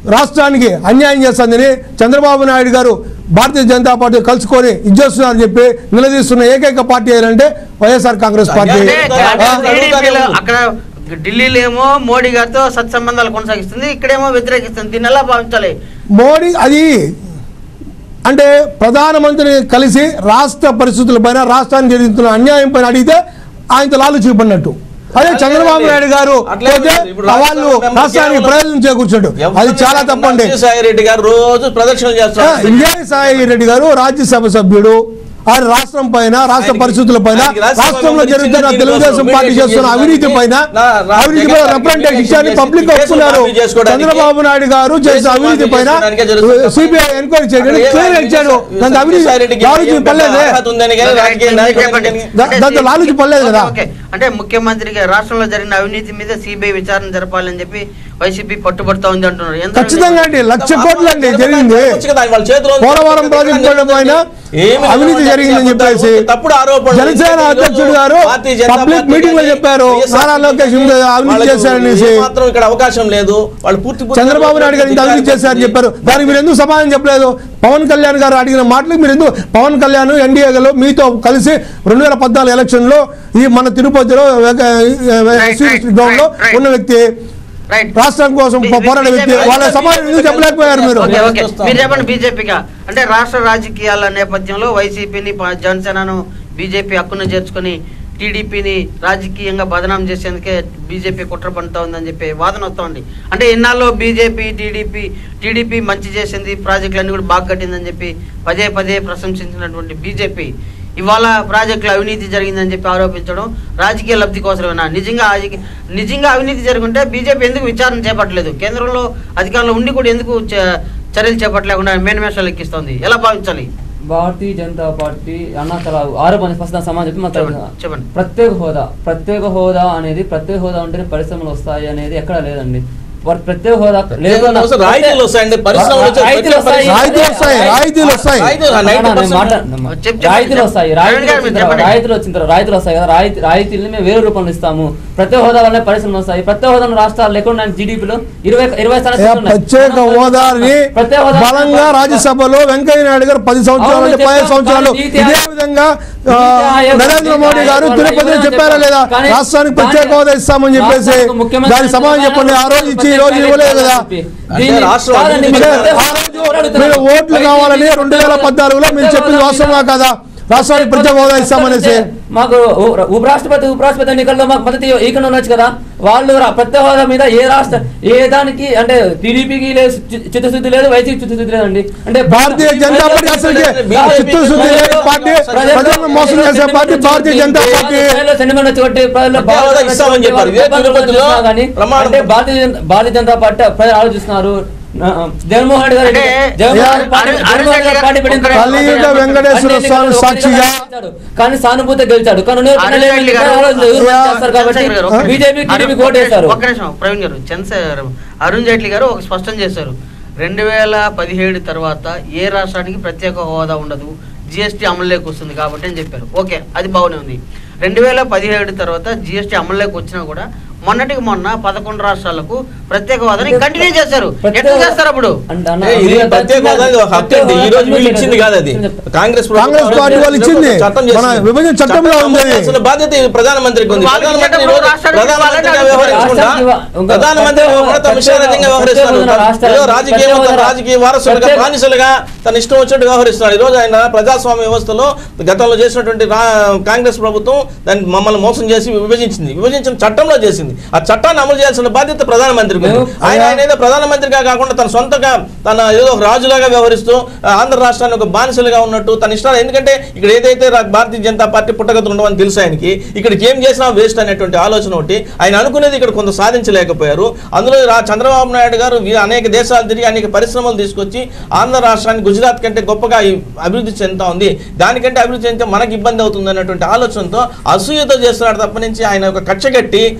రాష్ట్రానికి అన్యాయం చేస్తుందని చంద్రబాబు నాయుడు గారు భారతీయ జనతా పార్టీ కలుసుకొని ఇచ్చేస్తున్నారని చెప్పి నిలదీస్తున్న ఏకైక పార్టీ ఏంటంటే వైఎస్ఆర్ కాంగ్రెస్ పార్టీ అంటే అదే, ఆ, అదే. టీడీపీలో అక్కడ ఢిల్లీలో ఏమో మోడీ గారితో సత్సంబంధాలు కొనసాగిస్తుంది ఇక్కడేమో వ్యతిరేకిస్తుంది దీన్ని ఎలా భావించాలి మోడీ అది అంటే ప్రధానమంత్రిని కలిసి రాష్ట్ర పరిస్థితులపైన రాష్ట్రానికి జరుగుతున్న అన్యాయం పైన అడిగితే ఆయనతో లాలు చూపడినట్టు అదే చంద్రబాబు నాయుడు గారు అట్లే పోతే ఉంది. ఇప్పుడు వాళ్ళు రాష్ట్ర రాష్ట్రానికి కేవలం- ప్రయోజనం చేకూర్చాడు అది చాలా తప్పండి విజయసాయి రెడ్డి గారు రోజు ప్రదక్షిణలు చేస్తారు ఇండియా సాయి రెడ్డి గారు రాజ్యసభ సభ్యుడు ఆయన రాష్ట్రం పైన రాష్ట్ర ఆయనకి- పరిస్థితుల పైన ఆయనకి రాజ్యసభ రాష్ట్రంలో మెంబర్ జరుగుతున్న ఇచ్చిన తెలుగుదేశం దీనికోసం పార్టీ చేస్తున్న మీడియేషన్ అవినీతి పైన నా- నా- అవినీతి జగన్ పైన గారికి రిప్రజెంటేషన్ మీడియేషన్ ఇచ్చారని చేసి పబ్లిక్ కేసులు ఒప్పుకున్నారు మాఫీ చేసుకోవడానికి చంద్రబాబు నాయుడు గారు చేసిన కేసులు అవినీతి మాఫీ పైన చేసుకోవడానికే జరుగుతుంది. సిబిఐ ఎంక్వైరీ చేయడానికి అక్కడ క్లియర్ ఏమైంది? ఇచ్చాడు దానికి అవినీతి విజయసాయి రెడ్డికి లాలూచి ఏం పెద్ద పడలేదే అర్హత ఉందని కానీ రాజకీయ నాయకుడిని చెప్పండి. కానీ- దా- అంటే దాంతో సి- లాలూచి పడలేదు కదా. Okay, okay. అంటే ముఖ్యమంత్రికి రాష్ట్రంలో జరిగిన అవినీతి మీద సిబిఐ విచారణ జరపాలని చెప్పి వైసీపీ పట్టుబడుతా ఉంది అంటున్నారు ఎంత ఖచ్చితంగా అండి లక్ష కోట్లు అండి జరిగింది వచ్చి కదా, వాళ్ళ చేతిలో ఉంది. పోలవరం ప్రాజెక్టు పైన పైన ఏమి అవినీతి లేవు జరిగిందని చెప్పేసి తప్పుడు ఆరోపణలు జనసేన ఈరోజు అధ్యక్షుడు గారు Bharatiya Janata public party meeting లో కానీ చెప్పారు వైఎస్ఆర్ నారా లోకేష్ ఇంత అవినీతి వాళ్ళకు చేశారనేసి ఏమాత్రం ఇక్కడ అవకాశం లేదు వాళ్ళు పూర్తి పూర్తిగా చంద్రబాబు నాయుడు గారు ఇంత అవినీతి చేశారని చెప్పారు దానికి మీరు ఎందుకు సమాధానం చెప్పలేదు పవన్ కళ్యాణ్ గారు అడిగిన మాటలకు మీరు ఎందుకు పవన్ కళ్యాణ్ ఎన్డీఏలో మీతో కలిసి రెండు వేల పద్నాలుగు ఎలక్షన్ లో ఈ మన తిరుపతిలో గ్రౌండ్ లో right, right. ఉన్న వ్యక్తి రైట్ రాష్ట్రం కోసం బి- బి- పోరాడే వ్యక్తి బీజేపీ వాళ్ళ సమాధానం ఎందుకు చెప్పలేకపోయారు మీరు ఓకే ఓకే చూస్తాం. మీరు చెప్పండి బీజేపీగా అంటే రాష్ట్ర రాజకీయాల నేపథ్యంలో వైసీపీని ప- జనసేనను బీజేపీ హక్కును చేర్చుకొని టీడీపీని రాజకీయంగా బదనాం చేసేందుకే బీజేపీ కుట్ర పడుతూ ఉందని చెప్పి వాదన వస్తోంది అంటే ఇన్నాళ్ళు బీజేపీ టీడీపీ టీడీపీ మంచి చేసింది ప్రాజెక్టులన్నీ కూడా బాగా కట్టిందని చెప్పి పదే పదే ప్రశంసించినటువంటి బీజేపీ ఇవాళ ప్రాజెక్టులో అవినీతి జరిగిందని చెప్పి ఆరోపించడం రాజకీయ లబ్ధి కోసమేనా నిజంగా రాజకీయ నిజంగా అవినీతి జరుగుంటే బీజేపీ ఎందుకు విచారణ చేపట్టలేదు కేంద్రంలో అధికారంలో ఉండి కూడా ఎందుకు చ- చర్యలు చేపట్టలేకుండా మేనిమేషాలు ఎక్కిస్తోంది ఎలా భావించాలి భారతీయ జనతా పార్టీ అన్న చాలా ఆరోపణ ఫస్ట్ దాని సమాధానం చెప్పి చెప్పండి, మాట్లాడుతున్నా చెప్పండి. ప్రత్యేక హోదా ప్రత్యేక హోదా అనేది ప్రత్యేక హోదా ఉంటేనే పరిశ్రమలు వస్తాయి అనేది ఎక్కడ లేదండి వారు ప్రత్యేక హోదా లేదు అన్న- వస్తాయి, రాయితీలు వస్తాయండి, పరిశ్రమలు వచ్చే- రాయితీలు వస్తాయి. రాయితీలు వస్తాయి, రాయితీలు వస్తాయి. రాయితీలు, అన్న, అన్న, 90% నేను మాట్లాడను. చెప్పు, చెప్పు, రాయితీలు చెప్పు. వస్తాయి ప్రవీణ్ రాయితీలు గారు వచ్చిన మీరు తర్వాత చెప్పండి. రాయితీలు వచ్చిన తర్వాత రాయితీలు వస్తాయి కదా రాయితీ రాయితీలని మేము వేరే రూపంలో ఇస్తాము ప్రత్యేక హోదా వల్ల పరిశ్రమలు వస్తాయి ప్రత్యేక హోదా ఉన్న రాష్ట్రాలు లేకుండా జీడీపీలో ఇరవై ఇరవై స్థానాలు ఏ ఉన్నాయి. ప్రత్యేక హోదాని ప్రత్యేక హోదా బలంగా రాజ్యసభలో వెంకయ్య నాయుడు గారు పది సంవత్సరాలు అవును, అంటే పదిహేను చెప్పాం. సంవత్సరాలు కానీ నీతి ఇదే ఆయోగ్- విధంగా ఆ, నీతి ఆయోగ్- నరేంద్ర మోడీ నీతి గారు ఆయోగ్ తిరుపతిలో ఇవ్వడం చెప్పారా లేదా కానీ రాష్ట్రానికి ప్రత్యేక దాని- హోదా ఇస్తామని చెప్పేసి రాష్ట్రానికి ముఖ్యమంత్రి దానికి సమాధానం చెప్పండి ఆ రోజు ఇచ్చి ఈ రోజు ఇవ్వలేదు కదా దీన్ని- రాష్ట్రం కాదండి, అభివృద్ధి మీరు అంటే ప్రత్యేక ఆ హోదా రోజు అడుగుతున్నారు. మీరు ఓట్లు కావాలని రెండు వేల పద్నాలుగులో మీరు చెప్పింది వాస్తవమా కదా రాష్ట్రానికి ప్రత్యేక హోదా ఇస్తామనేసి మాకు ఉ- ఉపరాష్ట్రపతి ఉపరాష్ట్రపతి ఎన్నికల్లో మాకు మద్దతు ఈకన ఉండొచ్చు కదా వాళ్ళు రా- ప్రత్యేక హోదా మీద ఏ రాష్ట్ర ఏ దానికి అంటే టీడీపీకి లేదు చి- చిత్తశుద్ధి లేదు వైసీపీ చిత్తశుద్ధి లేదండి అంటే భారతీయ జనతా పార్టీ అసలుకి చిత్తశుద్ధి లేని పార్టీ ప్రజలను మోసం చేసే పార్టీ భారతీయ జనతా పార్టీ ప్రజల్లో సెంటిమెంట్ వచ్చి కొట్టి ప్రజల్లో ప్రత్యేక హోదా ఇస్తామని చెప్పారు. ఇదే తిరుపతిలో కానీ ప్రమాణం. అంటే భారతీయ జన- భారతీయ జనతా పార్టీ ప్రజలు ఆలోచిస్తున్నారు ఆ, జగన్మోహన్ రెడ్డి గారు అంటే జగన్మోహన్ రెడ్డి పార్టీ- అరుణ్ జగన్మోహన్ రెడ్డి పార్టీ పెట్టిన తర్వాత కలియుగ వెంకటేశ్వర స్వామి సాక్షిగా గెలిచాడు. కానీ సానుభూతి గెలిచాడు కానీ రెండు వేల అరుణ్ జైట్లీ గారు- పన్నెండులో ఎవరు మంచి చేస్తారు కాబట్టి చంద్రశేఖర్ గారు, ఒక్క బీజేపీ నిమిషం. టీడీపీ ఓటేశారు ఒక్క నిమిషం ప్రవీణ్ గారు చంద్రశేఖర్ అరుణ్ జైట్లీ గారు ఒక స్పష్టం చేశారు రెండు వేల పదిహేడు తర్వాత ఏ రాష్ట్రానికి ప్రత్యేక హోదా ఉండదు జిఎస్టీ అమలులోకి వస్తుంది కాబట్టి అని చెప్పారు ఓకే అది బాగానే ఉంది రెండు వేల పదిహేడు తర్వాత జిఎస్టీ అమలులోకి వచ్చినా కూడా మొన్నటికి మొన్న పదకొండు రాష్ట్రాలకు ప్రత్యేక హోదాని కంటిన్యూ చేశారు ఎట్లా చేస్తారు అప్పుడు అంటే అన్న, ఏ, ఇది మీరు ప్రత్యేక హోదా ఇది ఒక హక్కు అండి. ఈ రోజు వీళ్ళు ఇచ్చింది కాదు అది కాంగ్రెస్ ప్రభుత్వం కాంగ్రెస్ పార్టీ వాళ్ళు ఇచ్చింది చట్టం మన చేసింది. విభజన చట్టంలో చట్టం ఉంది అమలు చేయాల్సిన బాధ్యత ఈ ప్రధానమంత్రికి ఉంది వాళ్ళకి ప్రధానమంత్రి చట్టంలో ఈరోజు రాష్ట్రానికి ప్రధానమంత్రిగా ఇవ్వాలని వ్యవహరించకుండా రాష్ట్రానికి ఇవ్వ- ప్రధానమంత్రి ప్రత్యేక కూడా తమ ఇష్టారీత్యంగా వ్యవహరిస్తున్నారు ప్రత్యేక రాష్ట్రానికి- ఏదో రాజకీయం ప్రత్యేక తన రాజకీయ వారసులుగా ప్రత్యేక- బానిసలుగా తన ఇష్టం వచ్చినట్టు వ్యవహరిస్తున్నారు ఈ రోజు ఆయన ప్రజాస్వామ్య వ్యవస్థలో గతంలో చేసినటువంటి రా- కాంగ్రెస్ ప్రభుత్వం దాన్ని మమ్మల్ని మోసం చేసి విభజించింది విభజించిన చట్టంలో చేసింది ఆ చట్టాన్ని అమలు చేయాల్సిన బాధ్యత ప్రధానమంత్రికి ఉంది. మేము- ఆయన ఆయన ఏదో ప్రధానమంత్రిగా కాకుండా తన సొంతగా తన ఏదో ఒక రాజులాగా వ్యవహరిస్తూ ఆ, ఆంధ్ర రాష్ట్రాన్ని ఒక బానిసలుగా ఉన్నట్టు తన ఇష్టాలు ఎందుకంటే ఇక్కడ ఏదైతే రా- భారతీయ జనతా పార్టీ పుట్టగతులు ఉండవని తెలుసు ఆయనకి ఇక్కడికి ఏం చేసినా వేస్ట్ అనేటువంటి ఆలోచన ఒకటి ఆయన అనుకునేది ఇక్కడ కొంత సాధించలేకపోయారు అందులో రా చంద్రబాబు నాయుడు గారు వీ- అనేక దేశాలు తిరిగి అనేక పరిశ్రమలు తీసుకొచ్చి ఆంధ్ర రాష్ట్రాన్ని గుజరాత్ కంటే గొప్పగా ఈ అభివృద్ధి చెందుతా ఉంది దానికంటే అభివృద్ధి చెందితే మనకి ఇబ్బంది అవుతుంది అన్నటువంటి ఆలోచనతో అసూయతో చేస్తున్నాడు తప్ప నుంచి ఆయన ఒక కక్ష కట్టి ఇక్కడ ఆంధ్ర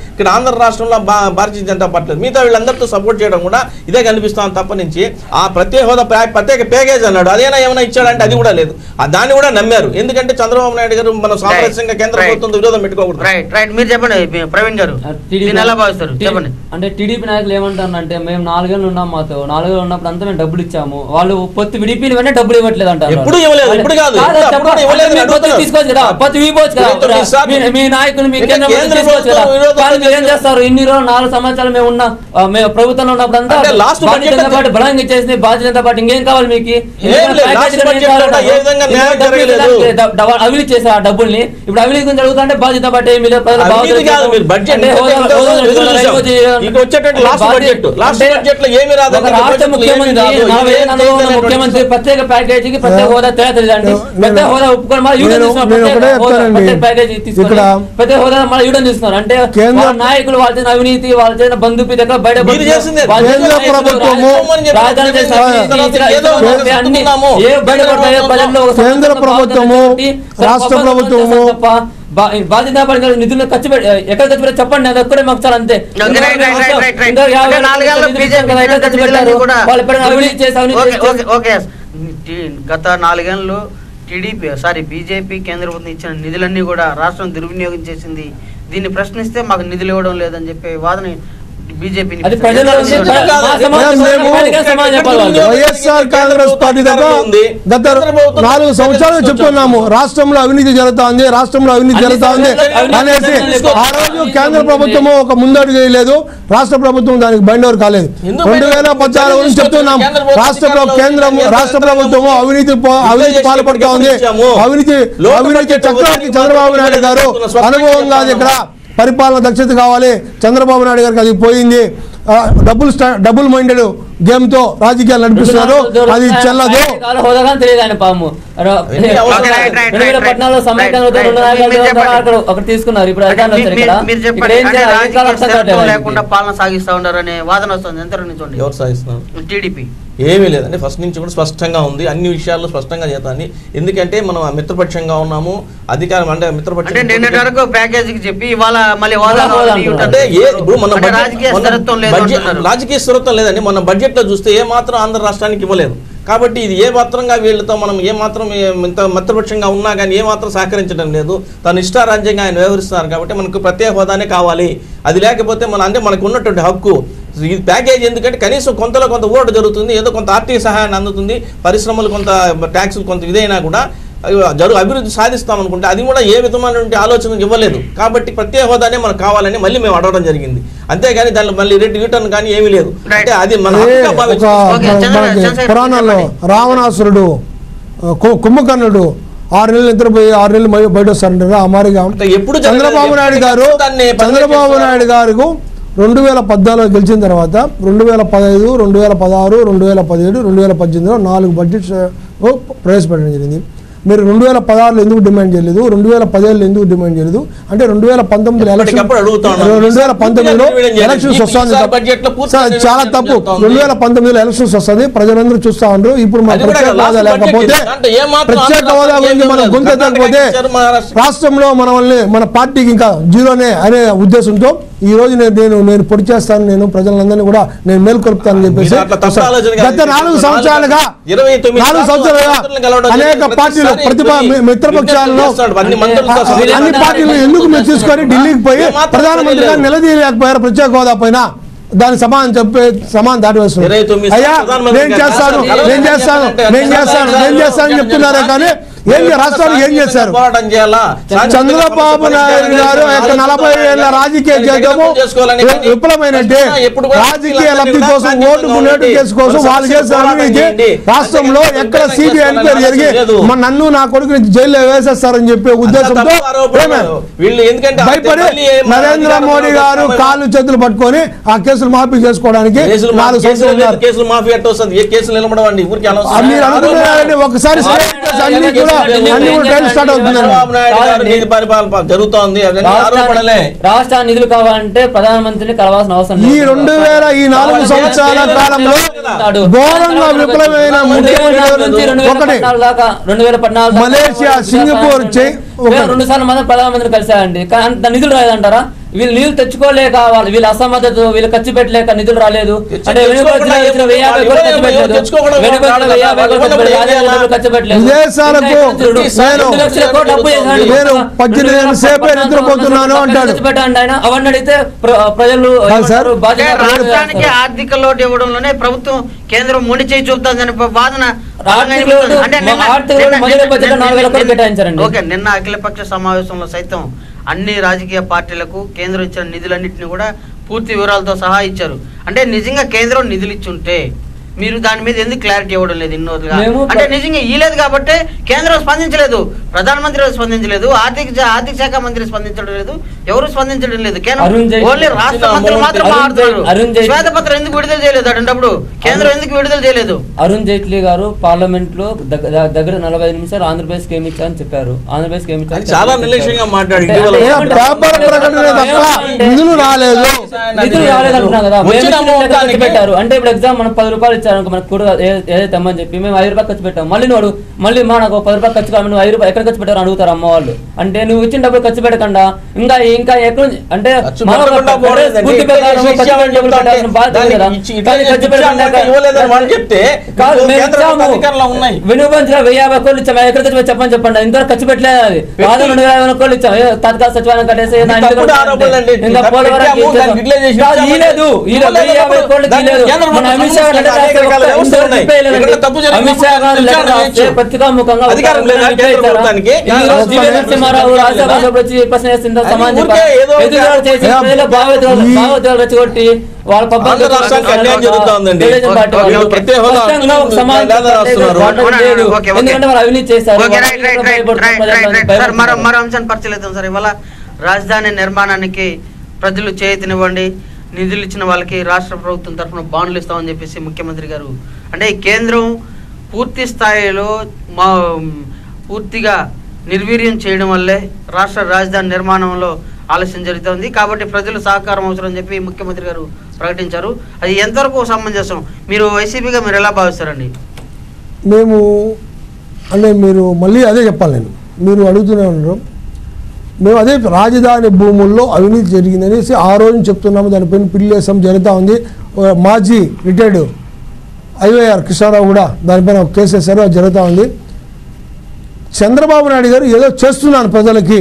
ఆంధ్ర రాష్ట్రంలో భా- భారతీయ జనతా పార్టీ లేదు. మిగతా వీళ్ళందరితో సపోర్ట్ చేయడం కూడా ఇదే కనిపిస్తాం తప్ప నుంచి ఆ ప్రత్యేక హోదా ప్యా- ప్రత్యేక ప్యాకేజ్ అన్నాడు అదేనా ఏమైనా ఇచ్చాడంటే అది కూడా లేదు ఆ దాన్ని కూడా నమ్మారు ఎందుకంటే చంద్రబాబు నాయుడు గారు మన సామరస్యంగా కేంద్ర Right. ప్రభుత్వంతో విరోధం పెట్టుకోకూడదు రైట్ రైట్ మీరు చెప్పండి మీ- ప్రవీణ్ గారు టీడీపీ దీన్ని ఎలా భావిస్తారు టీ- చెప్పండి అంటే టీడీపీ నాయకులు ఏమంటారంటే మేము నాలుగేళ్ళు ఉన్నాం మాతో నాలుగేళ్ళు ఉన్నప్పుడు అంతా మేము డబ్బులు ఇచ్చాము వాళ్ళు పొత్తు విడిపిన వెంటనే డబ్బులు ఇవ్వట్లేదు అంటారు ఎప్పుడు ఇవ్వలేదు, ఇప్పుడు కాదు. కాదు, ఎప్పుడు చెప్ప- అప్పుడు ఇవ్వలేదు అంటే మీరు పొత్తు అడుగుతున్నారు. తీసుకోవచ్చు కదా పొత్తు ఇవ్వచ్చు కదా ఇరవై తొమ్మిది సార్లు. మీ- మీ నాయకులు మీ ఇంకా కేంద్ర ప్రభుత్వం కేంద్ర తీసుకోవచ్చు కదా ప్రభుత్వం విరోధం కానీ మీరు ఏం చేస్తుంది. చేస్తారు ఇన్ని రోజులు నాలుగు సంవత్సరాలు మేము ఉన్న ఆ, మేము ప్రభుత్వంలో ఉన్నప్పుడు అంతా అంటే last Bharatiya budget Janata party బలంగా ఇచ్చేసింది భారతీయ జనతా పార్టీ ఇంకేం కావాలి మీకు ఏం లేదు, ప్యాకేజీలో last ఏం budget కావాలి లో కూడా ఏ విధంగా న్యాయం ఎందుకంటే డబ్బులు జరగలేదు. ఇవ్వడానికి డ- డ- అవినీతి చేశారు ఆ డబ్బుల్ని ఇప్పుడు అవినీతి గురించి అడుగుతుంటే భారతీయ జనతా పార్టీ ఏమీ లేదు ప్రజలు అవినీతి బాగుంటుంది. కాదు మీరు బడ్జెట్ అంటే ఇంత హోదా- ఇంత హోదా ఎదురు చూస్తున్నారు, చూసాం. రైతు చేయాలి. ఇక వచ్చేటట్టు లాస్ట్ భారతీయ- బడ్జెట్ లాస్ట్ అంటే బడ్జెట్ లో ఏమి రాదు ఒక రాష్ట్ర ముఖ్యమంత్రి నాలుగు వేల నలభై ఉన్న ముఖ్యమంత్రి ప్రత్యేక ప్యాకేజీకి ప్రత్యేక హోదా తేడా తెలియదండి నేను- ప్రత్యేక హోదా ఒప్పుకొని మళ్ళీ యూడన్ నేను- తీసుకున్నారు నేను ప్రత్యేక ఒకటే హోదా- చెప్తానండి. ప్రత్యేక ప్యాకేజీ తీసుకొని ఇక్కడ ప్రత్యేక హోదా మళ్ళీ యూడన్ తీసుకున్నారు అంటే కేంద్ర- వాళ్ళ నాయకులు వాళ్ళ చేసిన అవినీతి వాళ్ళ చేసిన బంధుపీ దగ్గర బయట మీరు చేసిందే. వాళ్ళ చేసిన కేంద్ర నాయకులు ప్రభుత్వము రాజధాని- రాజధాని చేసిన అవినీతి, ఇతర- ఏదో ఇతర ఒకటి అన్ని చెప్తున్నాము. ఏ బయటపడతాయో ప్రజల్లో ఒక కేంద్ర సంబంధం ప్రభుత్వము, బాగుందని చెప్పి రాష్ట్ర సర్వ ప్రభుత్వము, తప్ప బా- బాధ్యత పడిన నిధులను ఖర్చు పెట్టి ఎక్కడ ఖర్చు పెట్టి చెప్పండి అది ఒక్కడే మాకు చాలా అంతే Okay, right, right, right, right, right. ఇంకా యాభై అంటే వేల నాలుగేళ్ల నిధులు బీజేపీ కదా, ఎక్కడ ఖర్చు పెట్టారు? కూడా వాళ్ళు ఎప్పుడైనా అవినీతి చేసి అవినీతి ఓకే, చేసి- ఓకే, ఓకే, yes. టీ- గత నాలుగేళ్లలో టీడీపీ సారీ బీజేపీ కేంద్ర ప్రభుత్వం ఇచ్చిన నిధులన్నీ కూడా రాష్ట్రం దుర్వినియోగం చేసింది దీన్ని ప్రశ్నిస్తే మాకు నిధులు ఇవ్వడం లేదని చెప్పే వాదన బీజేపీ అది ప్రజల్లో ఉంది. ఎందుకు కాదు? మా సమాజం మేము- ప్రజలకే సమాజం చెప్పాలి వాళ్ళు. వైఎస్ఆర్ కాంగ్రెస్ పార్టీ దగ్గర గత నాలుగు సంవత్సరాలు చెప్తున్నాము రాష్ట్రంలో అవినీతి జరుగుతా ఉంది రాష్ట్రంలో అవినీతి అన్ని జరుగుతా ఉంది సంవత్సరాలు అనేసి అవినీతి ఆ రోజు కేంద్ర ప్రభుత్వము ఒక ముందడుగు వేయలేదు రాష్ట్ర ప్రభుత్వం దానికి బైండ్ ఓవర్ కాలేదు ఎందుకు రెండు వేల పద్నాలుగు నుంచి చెప్తున్నాం కేంద్ర ప్రభుత్వం రాష్ట్ర ప్ర- కేంద్రం రాష్ట్ర ప్రభుత్వము అవినీతి పో- అవినీతి పాల్పడుతా ఉంది అవినీతి అవినీతి చక్రానికి చంద్రబాబు నాయుడు గారు అనుభవం కాదు ఇక్కడ పరిపాలన దక్షత కావాలి చంద్రబాబు నాయుడు గారికి అది పోయింది ఆ, డబుల్ స్టా- డబుల్ మైండెడ్ గేమ్ తో రాజకీయాలు నడిపిస్తున్నారు అది చెల్లదు ఆయన హోదాగా తెలియదు ఆయన పాము ర- ఎన్ని అవసరం? Okay, right, right, రెండు వేల right, పద్నాలుగులో right, సమైక్యాంధ్ర right, రెండు right. నాయకులు మీరు ఉన్నారు, చెప్పండి. అక్కడ ఒకటి తీసుకున్నారు ఇప్పుడు అంటే అధికారులు మీ- వచ్చారు మీరు- ఇక్కడ మీరు ఇక్కడ చెప్పండి ఏం అంటే చేయాలి? రాజకీయ అధికారులు అర్థం స్థిరత్వం కావట్లేదు లేకుండా ఆయనకి. పాలన సాగిస్తా ఉన్నారనే వాదన వస్తుంది ఎంత నుంచి ఎవరు సాగిస్తున్నారు టీడీపీ ఏమీ లేదండి ఫస్ట్ నుంచి కూడా స్పష్టంగా ఉంది అన్ని విషయాల్లో స్పష్టంగా చేస్తాను ఎందుకంటే మనం మిత్రపక్షంగా ఉన్నాము అధికారం అంటే అంటే మిత్రపక్షం నిన్నటి వరకు ప్యాకేజీకి చెప్పి ఇవాళ మళ్ళీ హోదా హోదా కావాలి, అంటున్నారు. అంటే ఏ ఇప్పుడు మన అంటే బడ్జెట్- రాజకీయ మన స్థిరత్వం లేదు బడ్జెట్- అంటున్నారు. రాజకీయ స్థిరత్వం లేదండి మన బడ్జెట్ లో చూస్తే ఏ మాత్రం ఆంధ్ర రాష్ట్రానికి ఇవ్వలేదు కాబట్టి ఇది ఏ మాత్రంగా వీళ్ళతో మనం ఏ మాత్రం ఏ- ఇంత మిత్రపక్షంగా ఉన్నా కానీ ఏ మాత్రం సహకరించడం లేదు తన ఇష్టారాజ్యంగా ఆయన వ్యవహరిస్తున్నారు కాబట్టి మనకు ప్రత్యేక హోదానే కావాలి అది లేకపోతే మన అంటే మనకు ఉన్నటువంటి హక్కు ఇది ప్యాకేజ్ ఎందుకంటే కనీసం కొంతలో కొంత ఓటు జరుగుతుంది ఏదో కొంత ఆర్థిక సహాయాన్ని అందుతుంది పరిశ్రమలు కొంత ట్యాక్సులు కొంత ఇదైనా కూడా అవి జరుగు అభివృద్ధి సాధిస్తాం అనుకుంటే అది కూడా ఏ విధమైనటువంటి ఆలోచన ఇవ్వలేదు కాబట్టి ప్రత్యేక హోదానే మనకు కావాలని మళ్ళీ మేము అడగడం జరిగింది అంతేగాని దానిలో మళ్ళీ రెడ్ రిటర్న్ కానీ ఏమీ లేదు అంటే అది మన అదే హక్కుగా ఒక భావించాం. ఓకే, మన- చంద్ర- మనకి చంద్రశేఖర్ పురాణాల్లో చెప్పండి. రావణాసురుడు ఆ, కు- కుంభకర్ణుడు ఆరు నెలలు నిద్రపోయి ఆరు నెలలు మళ్ళీ బయట వస్తారంటారు ఆ మారిగా అంటే ఎప్పుడు జరగలేదు. చంద్రబాబు నాయుడు గారు దాన్ని చంద్రబాబు పరిగణించారు. నాయుడు గారు రెండు వేల పద్నాలుగు గెలిచిన తర్వాత రెండు వేల పదహైదు రెండు వేల పదహారు రెండు వేల పదిహేడు రెండు వేల పద్దెనిమిదిలో నాలుగు బడ్జెట్స్ ఓ, ప్రవేశపెట్టడం జరిగింది మీరు రెండు వేల పదహారులో ఎందుకు డిమాండ్ చేయలేదు రెండు వేల పదిహేడులో ఎందుకు డిమాండ్ చేయలేదు అంటే రెండు వేల పంతొమ్మిదిలో ఎలక్షన్ ఎప్పటికప్పుడు అడుగుతా ఉన్నాను. రెండు వేల పంతొమ్మిదిలో పూర్తిగా డిమాండ్ ఎలక్షన్స్ చేయాలి. వస్తుంది ఈసారి బడ్జెట్లో పూర్తిగా సార్, చాలా డిమాండ్ తప్పు చేస్తా ఉంది. రెండు వేల పంతొమ్మిదిలో ఎలక్షన్స్ వస్తుంది ప్రజలందరూ చూస్తా ఉండరు ఇప్పుడు మన అది కూడా ప్రత్యేక లాస్ట్ హోదా బడ్జెట్ లేకపోతే ఇది. అంటే ఏ మాత్రం ప్రత్యేక ఆంధ్ర హోదా గురించి రాష్ట్రం మనం ఏం గొంతు లేదు. ఎత్తకపోతే ఇచ్చారు మహారాష్ట్ర. రాష్ట్రంలో మనల్ని మన పార్టీకి ఇంకా జీరోనే అనే ఉద్దేశంతో ఈ రోజు నేను నేను నేను పొడి చేస్తాను నేను ప్రజలందరినీ కూడా నేను మేల్కొల్పుతానని చెప్పేసి మీరు అట్లా తప్పుడు ఆలోచన కాదు. గత నాలుగు సంవత్సరాలుగా ఇరవై తొమ్మిది నాలుగు శాతం సంవత్సరాలుగా మంత్రులను కలవడం అనేక జరిగింది. పార్టీలు ప్రతిసారి ప్రతిభా ఇప్పుడు ఈ మిత్రపక్షాలను చేస్తాడు. అన్ని మంత్రులతో ఆ- సహా. అన్ని పార్టీలు ఎందుకు మీరు తీసుకొని ఢిల్లీకి పోయి ఏ మాత్రం ప్రధానమంత్రిగా తెలియలేదు. నిలదీయలేకపోయారు ప్రత్యేక హోదా పైన దాని సమానం చెప్పే సమానం దాటి ఇరవై వేస్తున్నారు తొమ్మిది అయ్యా ప్రధానమంత్రి నేను గారు చేస్తాను రాష్ట్రాన్ని నేను చేస్తాను నేను చేస్తాను నేను చేస్తాను చెప్తున్నారే కానీ ఏం చే- రాష్ట్రానికి ఏం చేశారు పోరాటం చేయాలా చంద్రబాబు నాయుడు గారు యొక్క నలభై ఏళ్ల రాజకీయ జీవితము విఫలమైనట్టే రాజకీయ లబ్ధి కోసం ఓటు మునేటు కేసు కోసం వాళ్ళు చేసిన అవినీతి రాష్ట్రంలో ఎక్కడ సిబిఐ ఎంక్వైరీ జరిగి మన నన్ను నా కొడుకుని జైల్లో వేసేస్తారని చెప్పే ఉద్దేశంతో ఏమే? వీళ్ళు ఎందుకంటే భయపడి మళ్ళీ ఏ- నరేంద్ర మోడీ గారు కాళ్ళు చేతులు పట్టుకొని ఆ కేసులు మాఫీ చేసుకోవడానికి కేసులు మా- నాలుగు కేసులు సంవత్సరాలు లేదు, ఉన్నారు. కేసులు మాఫీ ఎట్ట వస్తుంది ఏ కేసులు నిలబడవండి ఊరికి ఆ మీరు అనుకున్నారంటే ఒకసారి స్టేట్ కేసు అన్ని కూడా అన్ని కూడా ట్రైల్ స్టార్ట్ అవుతుందండి చంద్రబాబు నాయుడు గారు నీతి పరిపాలన జరుగుతోంది అవన్నీ ఆరోపణలే రాష్ట్రానికి రాష్ట్ర నిధులు కావాలంటే ప్రధానమంత్రిని కలవాల్సిన అవసరం ఈ లేదు. రెండు వేల ఈ నాలుగు సంవత్సరాల కాలంలో ఘోరంగా విఫలమైన ముఖ్యమంత్రి రెండు వేల ఒకటి పద్నాలుగు దాకా రెండు వేల పద్నాలుగు దాకా మలేషియా, సింగపూర్ చై- ఒక- రెండు సార్లు మనం ప్రధానమంత్రిని కలిసారండి కానీ అంత నిధులు రాదంటారా వీళ్ళు నీళ్లు తెచ్చుకోలేక వాళ్ళు వీళ్ళ అసమర్థత వీళ్ళు ఖర్చు పెట్టలేక నిధులు రాలేదు తెచ్చు- అంటే వెనుకబడిన తెచ్చుకోకుండా జిల్లాలో వెయ్యి యాభై కోట్లు ఖర్చు పెట్టలేదు. తెచ్చుకోకుండా వెనుకబడిన వెయ్యి యాభై కోట్లు ఖర్చు పెట్టలేదు. ఆదాయ నిధులు ఖర్చు పెట్టలేదు. విదేశాలకు ఇంకా ఇక్కడ చూడు, నేను- రెండు లక్షల కోట్లు అప్పు చేశాడు. నేను పద్దెనిమిది ఏళ్ళ సేపే నిద్రపోతున్నాను అంటాడు. ఖర్చు పెట్టండి ఆయన అవన్నీ అడిగితే ప్ర- ప్రజలు కాదు సార్. ఏమంటారు? అంటే బాధ్యత రాష్ట్రానికి ఆర్థిక లోటు ఇవ్వడంలోనే ప్రభుత్వం కేంద్రం ముడి చేయి చూపుతుందని వాదన ఆర్థిక లోటు, అంటే మా నిన్న- ఆర్థిక లోటు నిన్న- మొదటి బడ్జెట్లో నిన్న- నాలుగు వేల కోట్లు నిన్న- కేటాయించారండి. ఓకే నిన్న అఖిలపక్ష సమావేశంలో సైతం అన్ని రాజకీయ పార్టీలకు కేంద్రం ఇచ్చిన నిధులన్నింటినీ కూడా పూర్తి వివరాలతో సహా ఇచ్చారు అంటే నిజంగా కేంద్రం నిధులు ఇచ్చుంటే మీరు దాని మీద ఎందుకు క్లారిటీ ఇవ్వడం లేదు ఇన్ని రోజులుగా మేము ప్ర- అంటే నిజంగా ఇయ్యలేదు కాబట్టి కేంద్రం స్పందించలేదు ప్రధానమంత్రి స్పందించలేదు ఆర్థిక జా- ఆర్థిక శాఖ మంత్రి స్పందించడం లేదు ఎవరు స్పందించడం లేదు అరుణ్ కేంద్రం జైట్లీ- ఓన్లీ రాష్ట్ర మంత్రులు మాత్రం అరుణ్ మాట్లాడుతున్నారు జైట్లీ- అరుణ్ జైట్లీ- శ్వేతపత్రం ఎందుకు విడుదల చేయలేదు అటువంటిప్పుడు కేంద్రం ఎందుకు విడుదల చేయలేదు అరుణ్ జైట్లీ గారు పార్లమెంట్ లో దగ్గ- ద- దగ్గర నలభై ఐదు నిమిషాలు ఆంధ్రప్రదేశ్ ఏమి ఇచ్చారని చెప్పారు ఆంధ్రప్రదేశ్ ఏమి అది చాలా నిర్లక్ష్యంగా మాట్లాడు అంటే- ఇటీవల. అంటే ఏ ఏమంటారు? పేపర్ ప్రకటన తప్ప నిధులు రాలేదు నిధులు రాలేదంటున్నాం కదా మేము వచ్చిన ఇచ్చిన లెక్క ఖర్చు మొత్తానికి- పెట్టారు అంటే ఇప్పుడు ఎగ్జామ్ మనం పది రూపాయలు ఇచ్చారు అనుకో మనకు కూడా ఏ- ఏదైతే అమ్మని చెప్పి మేము ఐదు రూపాయలు ఖర్చు పెట్టాం మళ్ళీ నువ్వు అడుగు, మళ్ళీ మా నాకు ఒక పది రూపాయలు ఖర్చు కావాలి నువ్వు ఐదు రూపాయలు ఎక్కడ ఖర్చు పెట్టారు అని అడుగుతారు అమ్మ వాళ్ళు అంటే నువ్వు ఇచ్చిన డబ్బులు ఖర్చు పెట్టకుండా ఇంకా ఇంకా ఎక్కడ నుంచి- అంటే ఖర్చు మనం ఒక పెట్టకుండా పోలేదండి. స్ఫూర్తి ఇట్లా ప్రకారం చేసి ఖర్చు ఇచ్చామని పెట్టే డబ్బులు చెప్తా పెట్టాల్సిన బాధ్యత దానికి కదా. ఇచ్చి- ఇట్లా కానీ చేసి ఖర్చు ఇచ్చామంటే పెట్టకుండా- ఇవ్వలేదని వాళ్ళు చెప్తే కాదు, ఇప్పుడు మేము కేంద్ర ఇచ్చాము. ప్రభుత్వ అధికారంలో ఉన్నాయి వినుబంచిన వెయ్యి యాభై కోట్లు ఇచ్చాము ఎక్కడ ఖర్చు పెట్టి చెప్పని చెప్పండి ఇంతవరకు ఖర్చు పెట్టలేదు అది వాదన రెండు వేల యాభై కోట్లు ఇచ్చాము ఏ, తత్కాల సచివాలయం కట్టేసి ఇది నా ఇంటికి తప్పుడు వచ్చి ఆరోపణలు అండి. ఇంకా తప్పు పోలవరం పెట్టాము, చేసాము. దాన్ని యూటిలైజేషన్ కాదు, ఇచ్చాము. ఈలేదు ఈలేదు ఇవ్వలేదు వెయ్యి యాభై అప్పుడు. కోట్లు దాన్ని తీయలేదు కేంద్ర మన ప్రభుత్వం అమిత్ షా గారు లెటర్ అనేక రాస్తే రకాల ఒక్క వ్యవస్థలు ఇంతవరకు ఉన్నాయి. రిప్లై లేదండి. ఎక్కడ తప్పు జరిగినా అమిత్ షా గారు లెటర్ విచారణ రాస్తే చేయొచ్చు. పత్రికాముఖంగా ఒక అధికారం లేదా రిప్లై కేంద్ర ఇచ్చారా? ప్రభుత్వానికి? ఈ రోజు అవసరం జీవీ లేదు. నరసింహారావు రాజ్యసభలో వచ్చి ప్రశ్న చేసిందో అది సమాధానం ఊరికే చెప్పాలి. ఏదో ఒక- ఎదురుదాడి చేసి ఏ, ప్రజల భావోద్వేగాలు ఈ- భావోద్వేగాలు రెచ్చగొట్టి వాళ్ళ పబ్బాలు ఆంధ్ర రాష్ట్రానికి అన్యాయం జరుగుతా ఉందండి. తెలుగుదేశం పార్టీ వాళ్ళు. వీళ్ళు ప్రత్యేక హోదా స్పష్టంగా ఒక సమాధానం నినాదాలు రాస్తున్నారు. వాటర్ ఓకే, లేదు. Okay, okay. ఎందుకంటే వాళ్ళు అవినీతి చేశారు ఓకే, వాళ్ళు రైట్, రైట్, రైట్, భయపడుతున్నారు, రైట్, రైట్, రైట్. సార్, మరో భయపడుతున్నారు. మరో అంశాన్ని పరిశీలిద్దాం సార్ ఇవాళ రాజధాని నిర్మాణానికి ప్రజలు చేతినివ్వండి నిధులు ఇచ్చిన వాళ్ళకి రాష్ట్ర ప్రభుత్వం తరఫున బాండ్లు ఇస్తామని చెప్పేసి ముఖ్యమంత్రి గారు అంటే ఈ కేంద్రం పూర్తి స్థాయిలో మా పూర్తిగా నిర్వీర్యం చేయడం వల్లే రాష్ట్ర రాజధాని నిర్మాణంలో ఆలస్యం జరుగుతుంది కాబట్టి ప్రజలు సహకారం అవసరం అని చెప్పి ముఖ్యమంత్రి గారు ప్రకటించారు అది ఎంతవరకు సమంజసం మీరు వైసీపీగా మీరు ఎలా భావిస్తారండి మేము అంటే మీరు మళ్ళీ అదే చెప్పాలి నేను మీరు అడుగుతూనే ఉన్నారు మేము అదే రాజధాని భూముల్లో అవినీతి జరిగిందనేసి ఆ రోజు చెప్తున్నాము దానిపైన పిల్లేసాం జరుగుతూ ఉంది ఓ మాజీ రిటైర్డ్ ఐవైఆర్ కృష్ణారావు కూడా దానిపైన ఒక కేసు వేశారు అది జరుగుతూ ఉంది చంద్రబాబు నాయుడు గారు ఏదో చేస్తున్నాను ప్రజలకి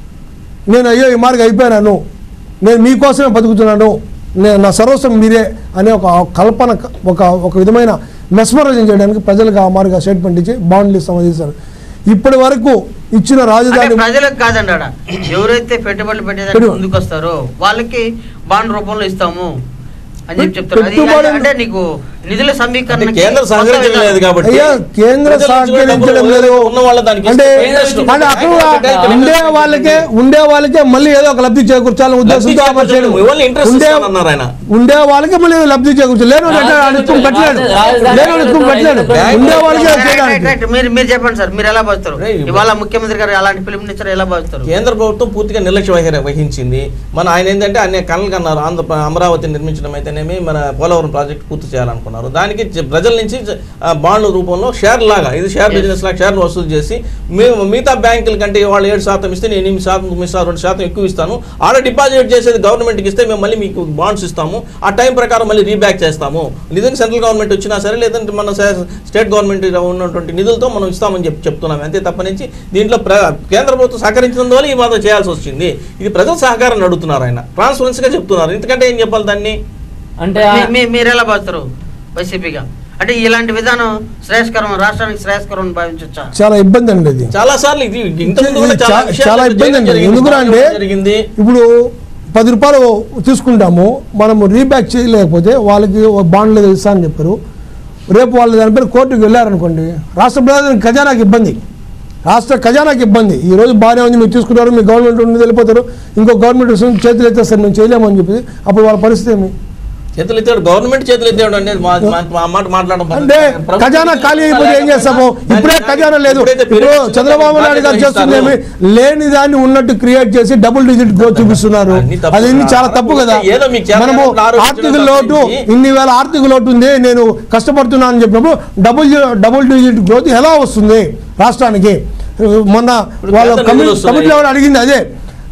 నేను అయ్యో ఈ మార్గం అయిపోయినాను నేను మీకోసమే బతుకుతున్నాను నేను నా సర్వస్వం మీరే అనే ఒక కల్పన ఒక ఒక విధమైన మెస్మరైజింగ్ చేయడానికి ప్రజలకు ఆ మార్గ స్టేట్మెంట్ ఇచ్చి బాండ్లు ఇస్తామని చేశారు ఇప్పటి వరకు ఇచ్చిన అంటే రాజధాని ప్రజలకు కాదండి ఆడ ఎవరైతే పెట్టుబడులు పెట్టేదానికి పెట్టు- ముందుకు వస్తారో వాళ్ళకి బాండ్ రూపంలో ఇస్తాము అని చెప్పి చెప్తారు అది పెట్టుబడులు- అంటే నీకు నిధుల సమీకరణ అంటే కేంద్ర సహకరించడం లేదు కాబట్టి అయ్యా కేంద్ర ప్రజల నుంచి కూడా సహకరించడం డబ్బులు లేదు ఉన్న వాళ్ళ దానికి అంటే ఇస్తే అంటే అక్కడ ఉండే వాళ్ళకే ఉండే వాళ్ళకే మళ్ళీ ఏదో ఒక లబ్ధి చేకూర్చాలని ఉద్దేశంతో ఆ మాట చేయడం. ఓన్లీ ఇంట్రెస్ట్ ఉండే అన్నారు ఆయన ఉండే వాళ్ళకి మళ్ళీ లబ్ధి చేకూర్చాలి లేని వాళ్ళు ఎట్లా అడుక్కుని పెట్టలేడు లేని వాళ్ళు ఎత్తుకుని పెట్టలేడు ఉండే వాళ్ళకే చేయడానికి మీరు మీరు చెప్పండి సార్ మీరు ఎలా భావిస్తారు రైట్. ఇవాళ ముఖ్యమంత్రి గారు అలాంటి పిలుపునిచ్చారు ఎలా భావిస్తారు కేంద్ర ప్రభుత్వం పూర్తిగా నిర్లక్ష్య వైఖరి వహించింది మన ఆయన ఏంటంటే అన్ని కళ్ళు కన్నారు ఆంధ్ర అమరావతి నిర్మించడం అయితేనేమి మన పోలవరం ప్రాజెక్ట్ పూర్తి చేయాలనుకున్నారు దానికి జ- ప్రజల నుంచి జ- ఆ బాండ్ల రూపంలో షేర్ లాగా ఇది షేర్ Yes. బిజినెస్ లాగా షేర్లు వసూలు చేసి మేము మిగతా బ్యాంకుల కంటే వాళ్ళు ఏడు శాతం ఇస్తే నేను ఎనిమిది శాతం తొమ్మిది శాతం రెండు శాతం ఎక్కువ ఇస్తాను ఆడ డిపాజిట్ చేసేది గవర్నమెంట్కి ఇస్తే మేము మళ్ళీ మీకు బాండ్స్ ఇస్తాము ఆ టైం ప్రకారం మళ్ళీ రీబ్యాక్ చేస్తాము నిజంగా సెంట్రల్ గవర్నమెంట్ వచ్చినా సరే లేదంటే మన సే- స్టేట్ గవర్నమెంట్ ఉన్నటువంటి నిధులతో మనం ఇస్తామని చెప్పి చెప్తున్నాం అంతే తప్పనించి దీంట్లో ప్ర కేంద్ర ప్రభుత్వం సహకరించినందువల్ల ఈ మాత్రం చేయాల్సి వచ్చింది ఇది ప్రజల సహకారాన్ని అడుగుతున్నారు ఆయన ట్రాన్స్పరెన్సీగా చెప్తున్నారు ఇంతకంటే ఏం చెప్పాలి దాన్ని అంటే ఆ- మీ- మీ- మీరు ఎలా భావిస్తారు వైసీపీగా అంటే ఇలాంటి విధానం శ్రేయస్కరం రాష్ట్రానికి శ్రేయస్కరం అని భావించవచ్చా చాలా ఇబ్బంది అండి ఇది చాలా సార్లు ఇది ఇంతకుముందు కూడా ఇది చాలా చా- విషయాలు చాలా ఇబ్బంది అండి జరిగింది. ఎందుకు అంటే జరిగింది ఇప్పుడు పది రూపాయలు తీసుకుంటాము మనము రీబ్యాక్ చేయలేకపోతే వాళ్ళకి బాండ్లు ఏదో ఇస్తా అని చెప్పారు రేపు వాళ్ళు దానిపైన కోర్టుకు వెళ్ళారనుకోండి రాష్ట్ర ప్రధాని ఖజానాకి ఇబ్బంది రాష్ట్ర ఖజానాకి ఇబ్బంది ఈ రోజు బాగానే ఉంది మీరు తీసుకున్నారు మీ గవర్నమెంట్ ఉంది వెళ్ళిపోతారు ఇంకో గవర్నమెంట్ వస్తుంది, చేతులు ఎత్తేస్తారు మేము చేయలేము అని చెప్పి అప్పుడు వాళ్ళ పరిస్థితి ఏమి చేతులు ఎత్తాడు గవర్నమెంట్ చేతులు ఎత్తాడు అనేది మా- మా- మా మాట మాట్లాడడం అంటే ప్రభుత్వం ఖజానా ఖాళీ అయిపోతే ఏం చేస్తాము ఇప్పుడే ఖజానా లేదు ఎప్పుడైతే ఇప్పుడు పెరిగిస్తుందో చంద్రబాబు నాయుడు గారు బాధ్యత చేస్తుంది ఏమి వహిస్తారు. లేని దాన్ని ఉన్నట్టు క్రియేట్ చేసి డబుల్ డిజిట్ గ్రోత్ చూపిస్తున్నారు అన్ని తప్పు అది ఇన్ని చాలా కదా. తప్పు కదా ఏదో మీకు చేత మనము కానప్పుడు ఆరోపించడం ఆర్థిక లోటు తప్పించి. ఇన్ని వేల ఆర్థిక లోటు ఉంది నేను కష్టపడుతున్నాను అని చెప్పినప్పుడు డబుల్ డబుల్ డిజిట్ గ్రోత్ ఎలా వస్తుంది రాష్ట్రానికి మొన్న వాళ్ళ కేంద్ర కమిటీ నిధులు వస్తున్నాయి. కమిటీలో కూడా అడిగింది అదే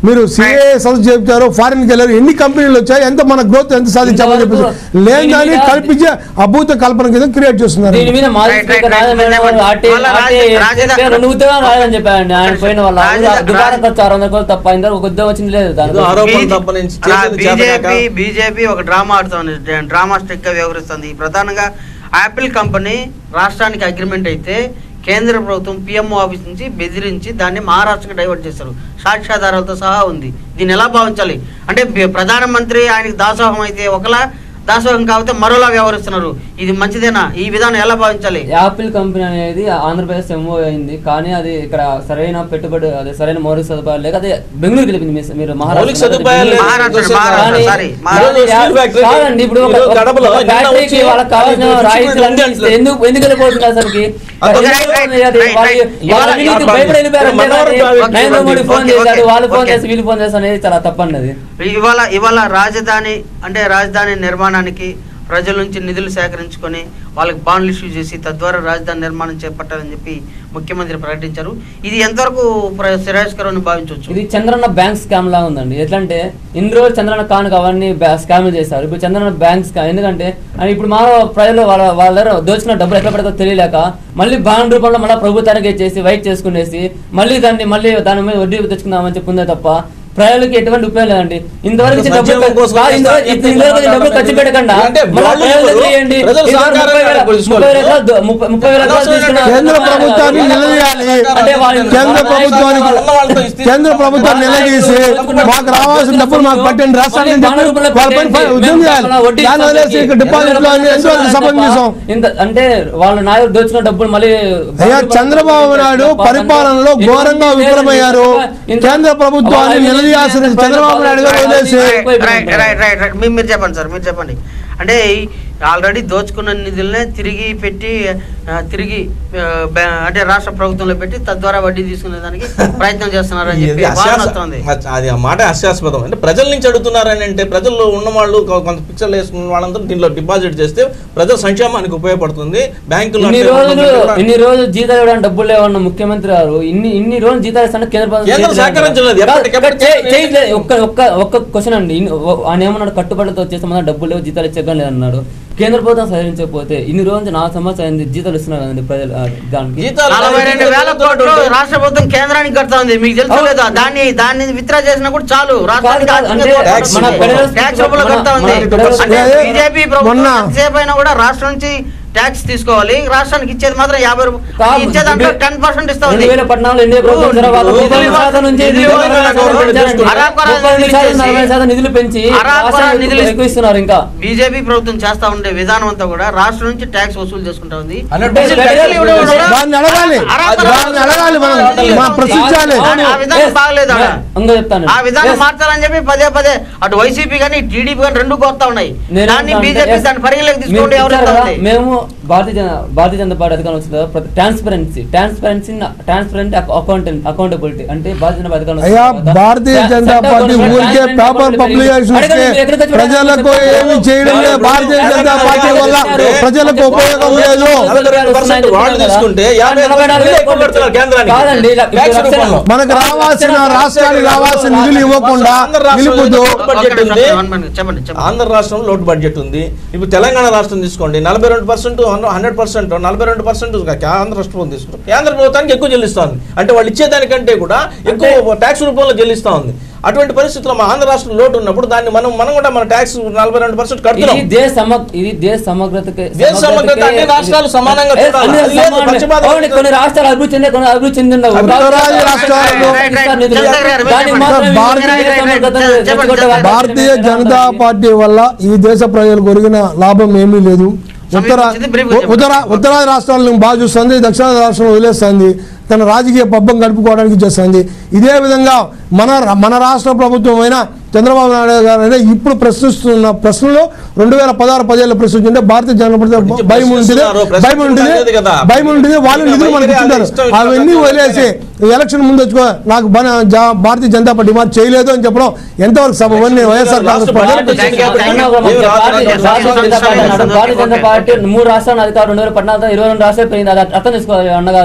మీరు సిఏ సదస్సు చెప్తారు ఫారిన్కి వెళ్ళారు ఎన్ని కంపెనీలు వచ్చాయి ఎంత మన గ్రోత్ ఎంత సాధించామని చెప్పేసి ఇంతవరకు లేని దీని దాన్ని మీద- కల్పించే అభూత కల్పన కింద క్రియేట్ చేస్తున్నారు దీని మీద మాజీ right, speaker right, Rajendra right, గారు ఆర్టీ వాళ్ళ ఆర్టీ రాజే- రాజేంద్ర- చెప్పే రెండు ఉద్యోగాలు రాలేదని చెప్పారండి ఆయన పోయిన వాళ్ళ రాజేంద్ర- దుబారా ఖర్చు ఆరు వందల కోట్లు తప్ప ఇంతవరకు ఒక ఉద్యోగం వచ్చింది లేదు దాని ఏదో ఆరోపణ బీ- తప్ప నుంచి అలా చేసేది చేతకాక బీజేపీ బీజేపీ ఒక డ్రామా ఆడుతుంది డ్రా- డ్రామా స్టిక్ గా వ్యవహరిస్తుంది ప్రధానంగా యాపిల్ కంపెనీ రాష్ట్రానికి అగ్రిమెంట్ అయితే కేంద్ర ప్రభుత్వం పిఎంఓ ఆఫీస్ నుంచి బెదిరించి దాన్ని మహారాష్ట్రకి డైవర్ట్ చేశారు సాక్ష్యాధారాలతో సహా ఉంది దీన్ని ఎలా భావించాలి అంటే బి- ప్రధానమంత్రి ఆయనకి దాసోహం అయితే ఒకలా దాసోహం కాకపోతే మరోలా వ్యవహరిస్తున్నారు ఇది మంచిదేనా ఈ విధానం ఎలా భావించాలి యాపిల్ కంపెనీ అనేది ఆంధ్రప్రదేశ్ ఎంఓ అయింది కానీ అది ఇక్కడ సరైన పెట్టుబడి అదే సరైన మౌలిక సదుపాయాలు లేక అదే బెంగళూరు గెలిపింది మీ- మీరు మౌలిక సదుపాయాలు లేవు. మహారాష్ట్ర, కానీ మహారాష్ట్ర, సారీ, ఈరోజు మహారాష్ట్ర. స్టీల్ ఫ్యాక్టరీకి కాదండి ఇప్పుడు ఒక- ఈరోజు ఒక- కడపలో ఒక నిన్న ఫ్యాక్టరీకి వచ్చి వాళ్ళకి కావాల్సిన అది రాయితీలు అన్నీ చూపించండి ఇస్తే ఎందుకు ఎందుకు వెళ్ళిపోతుంది అసలుకి ఓకే, ఎందుకు రైట్, రైట్, అది రైట్, వాళ్ళ- రైట్. వాళ్ళ ఇవాళ- అవినీతికి ఇవాళ- భయపడి వెళ్ళిపోయారు అంతే మనవరం కానీ okay, Narendra okay, Modi phone okay, చేశాడు వాళ్ళు ఫోన్ ఓకే. చేసి వీళ్ళు ఫోన్ చేసి అనేది చాలా తప్పన్నది ఇవాళ ఇవాళ రాజధాని అంటే రాజధాని నిర్మాణానికి ప్రజల నుంచి నిధులు సేకరించుకొని వాళ్ళకి బాండ్లు ఇష్యూ చేసి తద్వారా రాజధాని నిర్మాణం చేపట్టాలని చెప్పి ముఖ్యమంత్రి ప్రకటించారు ఇది ఎంతవరకు ప్ర- శ్రేయస్కరం భావించవచ్చు ఇది చంద్రన్న బ్యాంక్ స్కామ్ లా ఉందండి ఎట్లా అంటే ఇన్ని రోజులు చంద్రన్న కానుక అవన్నీ స్కామ్ చేశారు ఇప్పుడు చంద్రన్న బ్యాంక్ స్కామ్ ఎందుకంటే ఆయన ఇప్పుడు మా ప్రజలు వాళ్ళ వాళ్ళ దగ్గర దోచుకున్న డబ్బులు ఎట్లా పడతారో తెలియలేక మళ్ళీ బాండ్ రూపంలో మళ్ళీ ప్రభుత్వానికి ఇచ్చేసి వైట్ చేసుకునేసి మళ్ళీ దాన్ని మళ్ళీ దాని మీద వడ్డీ తెచ్చుకుందామని చెప్పుకుందే తప్ప ప్రజలకు ఎటువంటి ఉపయోగం లేదండి ఇంతవరకు ఇచ్చిన డబ్బులు సంక్షేమం కోసం కాదు, ఇంతవరకు ఇంతవరకు ఇచ్చిన డబ్బులు ఖర్చు పెట్టకుండా అంటే మళ్ళా వాళ్ళు ప్రజల దగ్గర ఎవరు? ఏంటి? ప్రజలు ఇంతవరకు సహకారం ముప్పై వేల- తీసుకోవాలి. ముప్పై వేల ఎకరాలు దో- ముప్పై- ముప్పై వేల ఎకరాలు తీసుకున్న- కేంద్ర ప్రభుత్వాన్ని నిలదీయాలి అంటే వాళ్ళు- కేంద్ర వాళ్ళ ప్రభుత్వానికి వాళ్ళ వాళ్ళతో ఇస్తే- కేంద్ర ప్రభుత్వం నిలదీసి మాకు రావాల్సిన డబ్బులు మాకు పట్టండి రాష్ట్రానికి అని చెప్పి వాళ్ళపైన ఫై- ఉద్యమం చేయాలి దాన్ని వదిలేసి ఇక్కడ డిపాజిట్లు అని ఎంతవరకు సంబంధించాం ఇంత అంటే వాళ్ళ నాయకుడు దోచుకున్న డబ్బులు మళ్ళీ అయ్యా చంద్రబాబు నాయుడు పరిపాలనలో ఘోరంగా విఫలమయ్యారు కేంద్ర ప్రభుత్వాన్ని నిలదీయాల్సిన చంద్రబాబు నాయుడు గారు వదిలేసి right right right right right మీరు మీరు చెప్పండి సార్ మీరు చెప్పండి అంటే ఆల్రెడీ దోచుకున్న నిధులనే తిరిగి పెట్టి ఆ, తిరిగి ఆ, బ్యా- అంటే రాష్ట్ర ప్రభుత్వంలో పెట్టి తద్వారా వడ్డీ తీసుకునే దానికి ప్రయత్నం చేస్తున్నారని ఇది చెప్పి హాస్యాస్ప- వాదన వస్తుంది అది ఆ మాట హాస్యాస్పదం అంటే ప్రజల నుంచి అడుగుతున్నారని అంటే ప్రజల్లో ఉన్న వాళ్ళు కొ- కొంత పిక్చర్లు వేసుకున్న వాళ్ళందరూ దీనిలో డిపాజిట్ చేస్తే ప్రజల సంక్షేమానికి ఉపయోగపడుతుంది బ్యాంకులు ఇన్ని అంటే రోజులు కూడా- ఇన్ని రోజులు జీతాలు ఇవ్వడానికి డబ్బులు లేవన్న ముఖ్యమంత్రి గారు ఇన్ని ఇన్ని రోజులు జీతాలు ఇస్తాను కేంద్ర ప్రభుత్వం కేంద్రం చేయట్లేదు సహకరించలేదు. కాదు, ఎప్పటికెప్పుడు చే- చేయట్లేదు. ఒక్క ఒక్క ఒక్క క్వశ్చన్ అండి ఇన్ని- ఓ- ఆయన ఏమన్నాడు కట్టుబడితో వచ్చే సంబంధం డబ్బులు లేవు జీతాలు ఇచ్చగం లేదన్నాడు కేంద్ర ప్రభుత్వం సహకరించకపోతే ఇన్ని రోజులు నుంచి నాలుగు సంవత్సరాలు అయింది జీతాలు ఇస్తున్నారు కదండి ప్రజలు ఆ, దానికి జీతాలు నలభై రెండు వేల కోట్లు రాష్ట్ర ప్రభుత్వం కేంద్రానికి కడతా ఉంది మీకు తెలుసు అవును. లేదా దాన్ని దాన్ని విత్డ్రా చేసినా కూడా చాలు రాష్ట్రానికి కాదు, ఆర్థిక అంటే దోహదం మన ఉంది. ఫెడరల్ ట్యాక్స్ రూపంలో మన- కడతా ఉంది మన ఫెడరల్ అంటే అదే బీజేపీ ప్రభుత్వం మొన్న- ఎంతసేపు అయినా కూడా రాష్ట్రం నుంచి ట్యాక్స్ తీసుకోవాలి రాష్ట్రానికి ఇచ్చేది మాత్రం యాభై కాదు, రూపాయలు ఇచ్చే దాంట్లో ఇప్పుడు టెన్ పర్సెంట్ ఇస్తా ఉంది రెండు వేల పద్నాలుగులో ఎన్డీఏ ప్రభుత్వం ఇప్పుడు తర్వాత నిధులు ముప్పై ఇవ్వాలి. శాతం నుంచి నిధులు నిధులు ఇవ్వాలి. పెంచారండి. అరాకొర ముప్పై నిధులు శాతం, ఇచ్చేసి నలభై శాతం నిధులు పెంచి అరాకొర రాష్ట్రానికి నిధులు ఎక్కువ ఇస్తున్నారు ఇంకా బీజేపీ ప్రభుత్వం చేస్తా ఉండే విధానం అంతా కూడా రాష్ట్రం నుంచి ట్యాక్స్ వసూలు చేసుకుంటా ఉంది హండ్రెడ్ అసలు పర్సెంట్ ట్యాక్స్లు ఇవ్వడం కూడా దాన్ని అడగాలి అరాకొర దాన్ని అడగాలి మనం మా ప్రశ్నించాలి అవును. ఆ విధానం Yes. బాగలేదు ఆడ. ఇంకా చెప్తాను ఆ విధానం Yes. మార్చాలని చెప్పి పదే పదే అటు వైసీపీ కానీ టీడీపీ కానీ రెండు కోరుతా ఉన్నాయి నేను దాన్ని ఏమంటున్నా బీజేపీ అంటే, దాన్ని పరిగణలోకి మీరు తీసుకుంటే ఎవరు చూసారు ఇస్తా కదా, ఉంది? మేము భారతీయ జన భారతీయ జనతా పార్టీ అధికారం వచ్చిన తర్వాత transparency transparency transparent accountant accountability అంటే భారతీయ జనతా పార్టీ అధికారం అయ్యా వచ్చిన తర్వాత భారతీయ చట్ట- జనతా చట్ట పార్టీ గవర్నమెంట్ ఊరికే transparent పేపర్ accountability. పబ్లికేషన్స్ అడగండి, మీరు ఎక్కడికి వచ్చి ప్రజలకు అడగండి, ఏమి చేయడం లేదు భారతీయ జనతా పార్టీ వల్ల ప్రజలకు ఉపయోగం లేదు నలభై రెండు పర్సెంట్ వాళ్ళు తీసుకుంటే యాభై నలభై నాలుగు వేలు ఎక్కువ పెడుతున్నారు కేంద్రానికి. కాదండి ఇలా- ఇప్పుడు ట్యాక్స్ లక్షణ- రూపంలో. మనకు రావాల్సిన రాష్ట్రానికి రావాల్సిన నిధులు ఇవ్వకుండా ఆంధ్ర రాష్ట్రంలో నిలుపుతూ లోటు బడ్జెట్ ఒక్క ఉంది నిమిషం, one minute, చెప్పండి చెప్పండి ఆంధ్ర రాష్ట్రంలో లోటు బడ్జెట్ ఉంది ఇప్పుడు తెలంగాణ రాష్ట్రం తీసుకోండి నలభై రెండు పర్సెంట్ హండ్రెడ్ పర్సెంట్ నలభై రెండు పర్సెంట్ ఆంధ్ర రాష్ట్రం తీసుకుంటాం కేంద్ర ప్రభుత్వానికి ఎక్కువ చెల్లిస్తోంది అంటే వాళ్ళు ఇచ్చేదానికంటే కూడా ఎక్కువ ట్యాక్స్ రూపంలో చెల్లిస్తా ఉంది అటువంటి పరిస్థితుల్లో మా ఆంధ్ర రాష్ట్రం లోటు ఉన్నప్పుడు దాన్ని మనం మనం కూడా మన ట్యాక్స్ నలభై రెండు పర్సెంట్ కడుతున్నాం ఇది దేశ సమగ్ ఇది దేశ సమగ్రతకి దేశ సమగ్రత అన్ని రాష్ట్రాలు సమానంగా ఏ, చూడాలి. అన్ని అది లేదు, సమానమే. పక్షపాతం అవును, లేదు. కొన్ని రాష్ట్రాలు అభివృద్ధి చెందే కొన్ని అభివృద్ధి చెందిండవు అభివృద్ధి రాష్ట్రాలు రైట్, రైట్, నిధులు. చంద్రబాబు గారు, దానికి చెప్పండి. మాత్రం భారతీయ దేశ సమగ్రతను చెప్పండి, రెచ్చగొట్టే చెప్పండి. భారతీయ జనతా పార్టీ వల్ల ఈ దేశ ప్రజలకు ఒరిగిన లాభం ఏమీ లేదు ఉత్తర సమీపించింది brief గా చెప్పండి. ఉత్తర ఉత్తరాది రాష్ట్రాలను బాగా చూస్తుంది దక్షిణాది రాష్ట్రాలను వదిలేస్తుంది తన రాజకీయ పబ్బం గడుపుకోవడానికి చేస్తుంది ఇదే విధంగా మన మన రాష్ట్ర ప్రభుత్వం అయినా చంద్రబాబు నాయుడు గారు అయినా ఇప్పుడు ప్రశ్నిస్తున్న ప్రశ్నలు రెండు వేల పదహారు పదేళ్ళు ప్రశ్నించుంటే భారతీయ జనతా పార్టీ భయం ఉంటుంది ప్రశ్నిస్తున్నారు, భయం ఉంటుంది ప్రశ్నించలేదు కదా. భయం ఉంటుంది వాళ్ళు ఇంకా నిధులు మనకి వైఖరి ఇచ్చింటారు ఇష్టం ఇష్టం అవన్నీ ఇష్టం వదిలేసి ఎలక్షన్ ముందు వచ్చుకో నాకు బన- జా- భారతీయ జనతా పార్టీ మాకు చేయలేదు అని చెప్పడం ఎంతవరకు సభవని YSR congress party Thank you, thank you. Bharatiya Bharatiya Janata party అన్నాడు. Okay, Bharatiya Janata okay. Party మూడు రాష్ట్రాలు అధికారం రెండు వేల పద్నాలుగు ఇరవై రెండు రాష్ట్రాలు పోయింది అది అర్థం చేసుకోవాలి అన్నగారు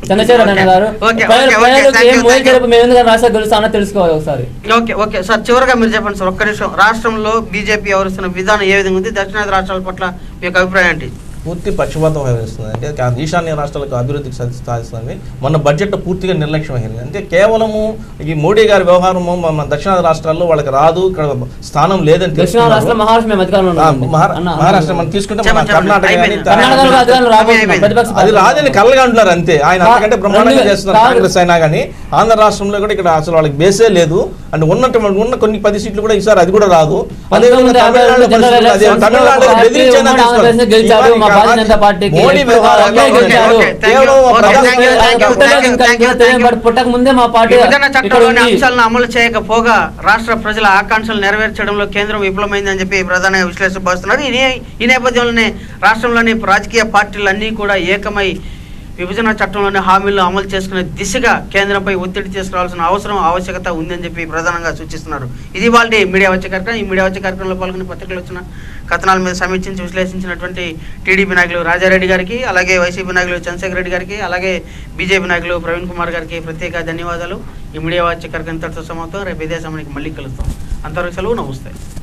చంద్రశేఖర్ అన్న గారు ఓకే, ఓకే, ప్రజలు- ఓకే, ప్రజలకు thank ఏం you, మోదీ thank you. తరపు మేము ఎందుకు రాష్ట్ర గెలుస్తానో తెలుసుకోవాలి ఒకసారి ఓకే ఓకే సార్ చివరగా మీరు చెప్పండి సార్ ఒక్క నిమిషం రాష్ట్రంలో బీజేపీ వ్యవహరిస్తున్న విధానం ఏ విధంగా ఉంది దక్షిణాది రాష్ట్రాల పట్ల మీ యొక్క అభిప్రాయం ఏంటి పూర్తి పక్షపాతం వహిస్తుంది అంటే కా- ఈశాన్య రాష్ట్రాలకు అభివృద్ధికి సా- సాధిస్తుంది మన బడ్జెట్ పూర్తిగా నిర్లక్ష్యం అయింది అంటే కేవలము ఈ మోడీ గారి వ్యవహారము మన మన దక్షిణాది రాష్ట్రాల్లో వాళ్ళకి రాదు ఇక్కడ స్థానం లేదని దక్షిణ తెలుసుకున్నారు. రాష్ట్రం మహారాష్ట్ర మేము అధికారంలో ఆ, ఉన్నాం మహారా- అన్న, అన్న. మహారాష్ట్ర మనం తీసుకుంటే మన చెప్పండి, చెప్పండి. కర్ణాటక కానీ అయిపోయింది. కర్ణాటకలో అధికారంలో రాబోతున్నాం అయిపోయింది. ప్రతిపక్ష అది పార్టీ. రాదని కళ్ళగా అంటున్నారు అంతే ఆయన కా- అంతకంటే బ్రహ్మాండంగా రెండు- చేస్తున్నారు కాదు. కాంగ్రెస్ అయినా కానీ ఆంధ్ర రాష్ట్రంలో కూడా ఇక్కడ అసలు వాళ్ళకి బేసే లేదు అంటే ఉన్నట్టు ఉన్న కొన్ని పది సీట్లు కూడా ఈసారి అది కూడా రాదు అదే విధంగా పంతొమ్మిది యాభై తమిళనాడు రెండు జనరల్ పరిస్థితి అదే. ఎలక్షన్స్ తమిళనాడులో పార్టీ బెదిరించైనా ఉమ్మడి ఆంధ్రప్రదేశ్ గెలిచారు. ఇవాళ మా భారతీయ ఇవాళ జనతా పార్టీకి మోడీ ఎక్కువ వ్యవహారం ఓకే, ఓకే, గెలిచారు. ఓకే, కేవలం ఓకే, ప్రజా- thank you, thank you, పుట్టక thank you, ఇంకా thank you, ఇంకా తెలియదు, thank you. బట్ పుట్టక ముందే మా పార్టీ విభజన ఇక్కడ చట్టంలోని ఉంది. అంశాలను అమలు చేయకపోగా రాష్ట్ర ప్రజల ఆకాంక్షలు నెరవేర్చడంలో కేంద్రం విఫలమైందని చెప్పి ప్రధాన విశ్లేషణ భావిస్తున్నారు ఈ నే- ఈ నేపథ్యంలోనే రాష్ట్రంలోని రాజకీయ పార్టీలన్నీ కూడా ఏకమై విభజన చట్టంలోని హామీలను అమలు చేసుకునే దిశగా కేంద్రంపై ఒత్తిడి తీసుకురావాల్సిన అవసరం ఆవశ్యకత ఉందని చెప్పి ప్రధానంగా సూచిస్తున్నారు ఇది వాళ్ళ మీడియా వచ్చే కార్యక్రమం ఈ మీడియా వచ్చే కార్యక్రమంలో పాల్గొని పత్రికలు వచ్చిన కథనాల మీద సమీక్షించి విశ్లేషించినటువంటి టీడీపీ నాయకులు రాజారెడ్డి గారికి అలాగే వైసీపీ నాయకులు చంద్రశేఖర్ రెడ్డి గారికి అలాగే బీజేపీ నాయకులు ప్రవీణ్ కుమార్ గారికి ప్రత్యేక ధన్యవాదాలు ఈ మీడియా వచ్చే కార్యక్రమం ఇంతటితో సమాప్తం రేపు ఇదే సమయానికి మళ్ళీ కలుస్తాం అంతవరకు సెలవు నమస్తే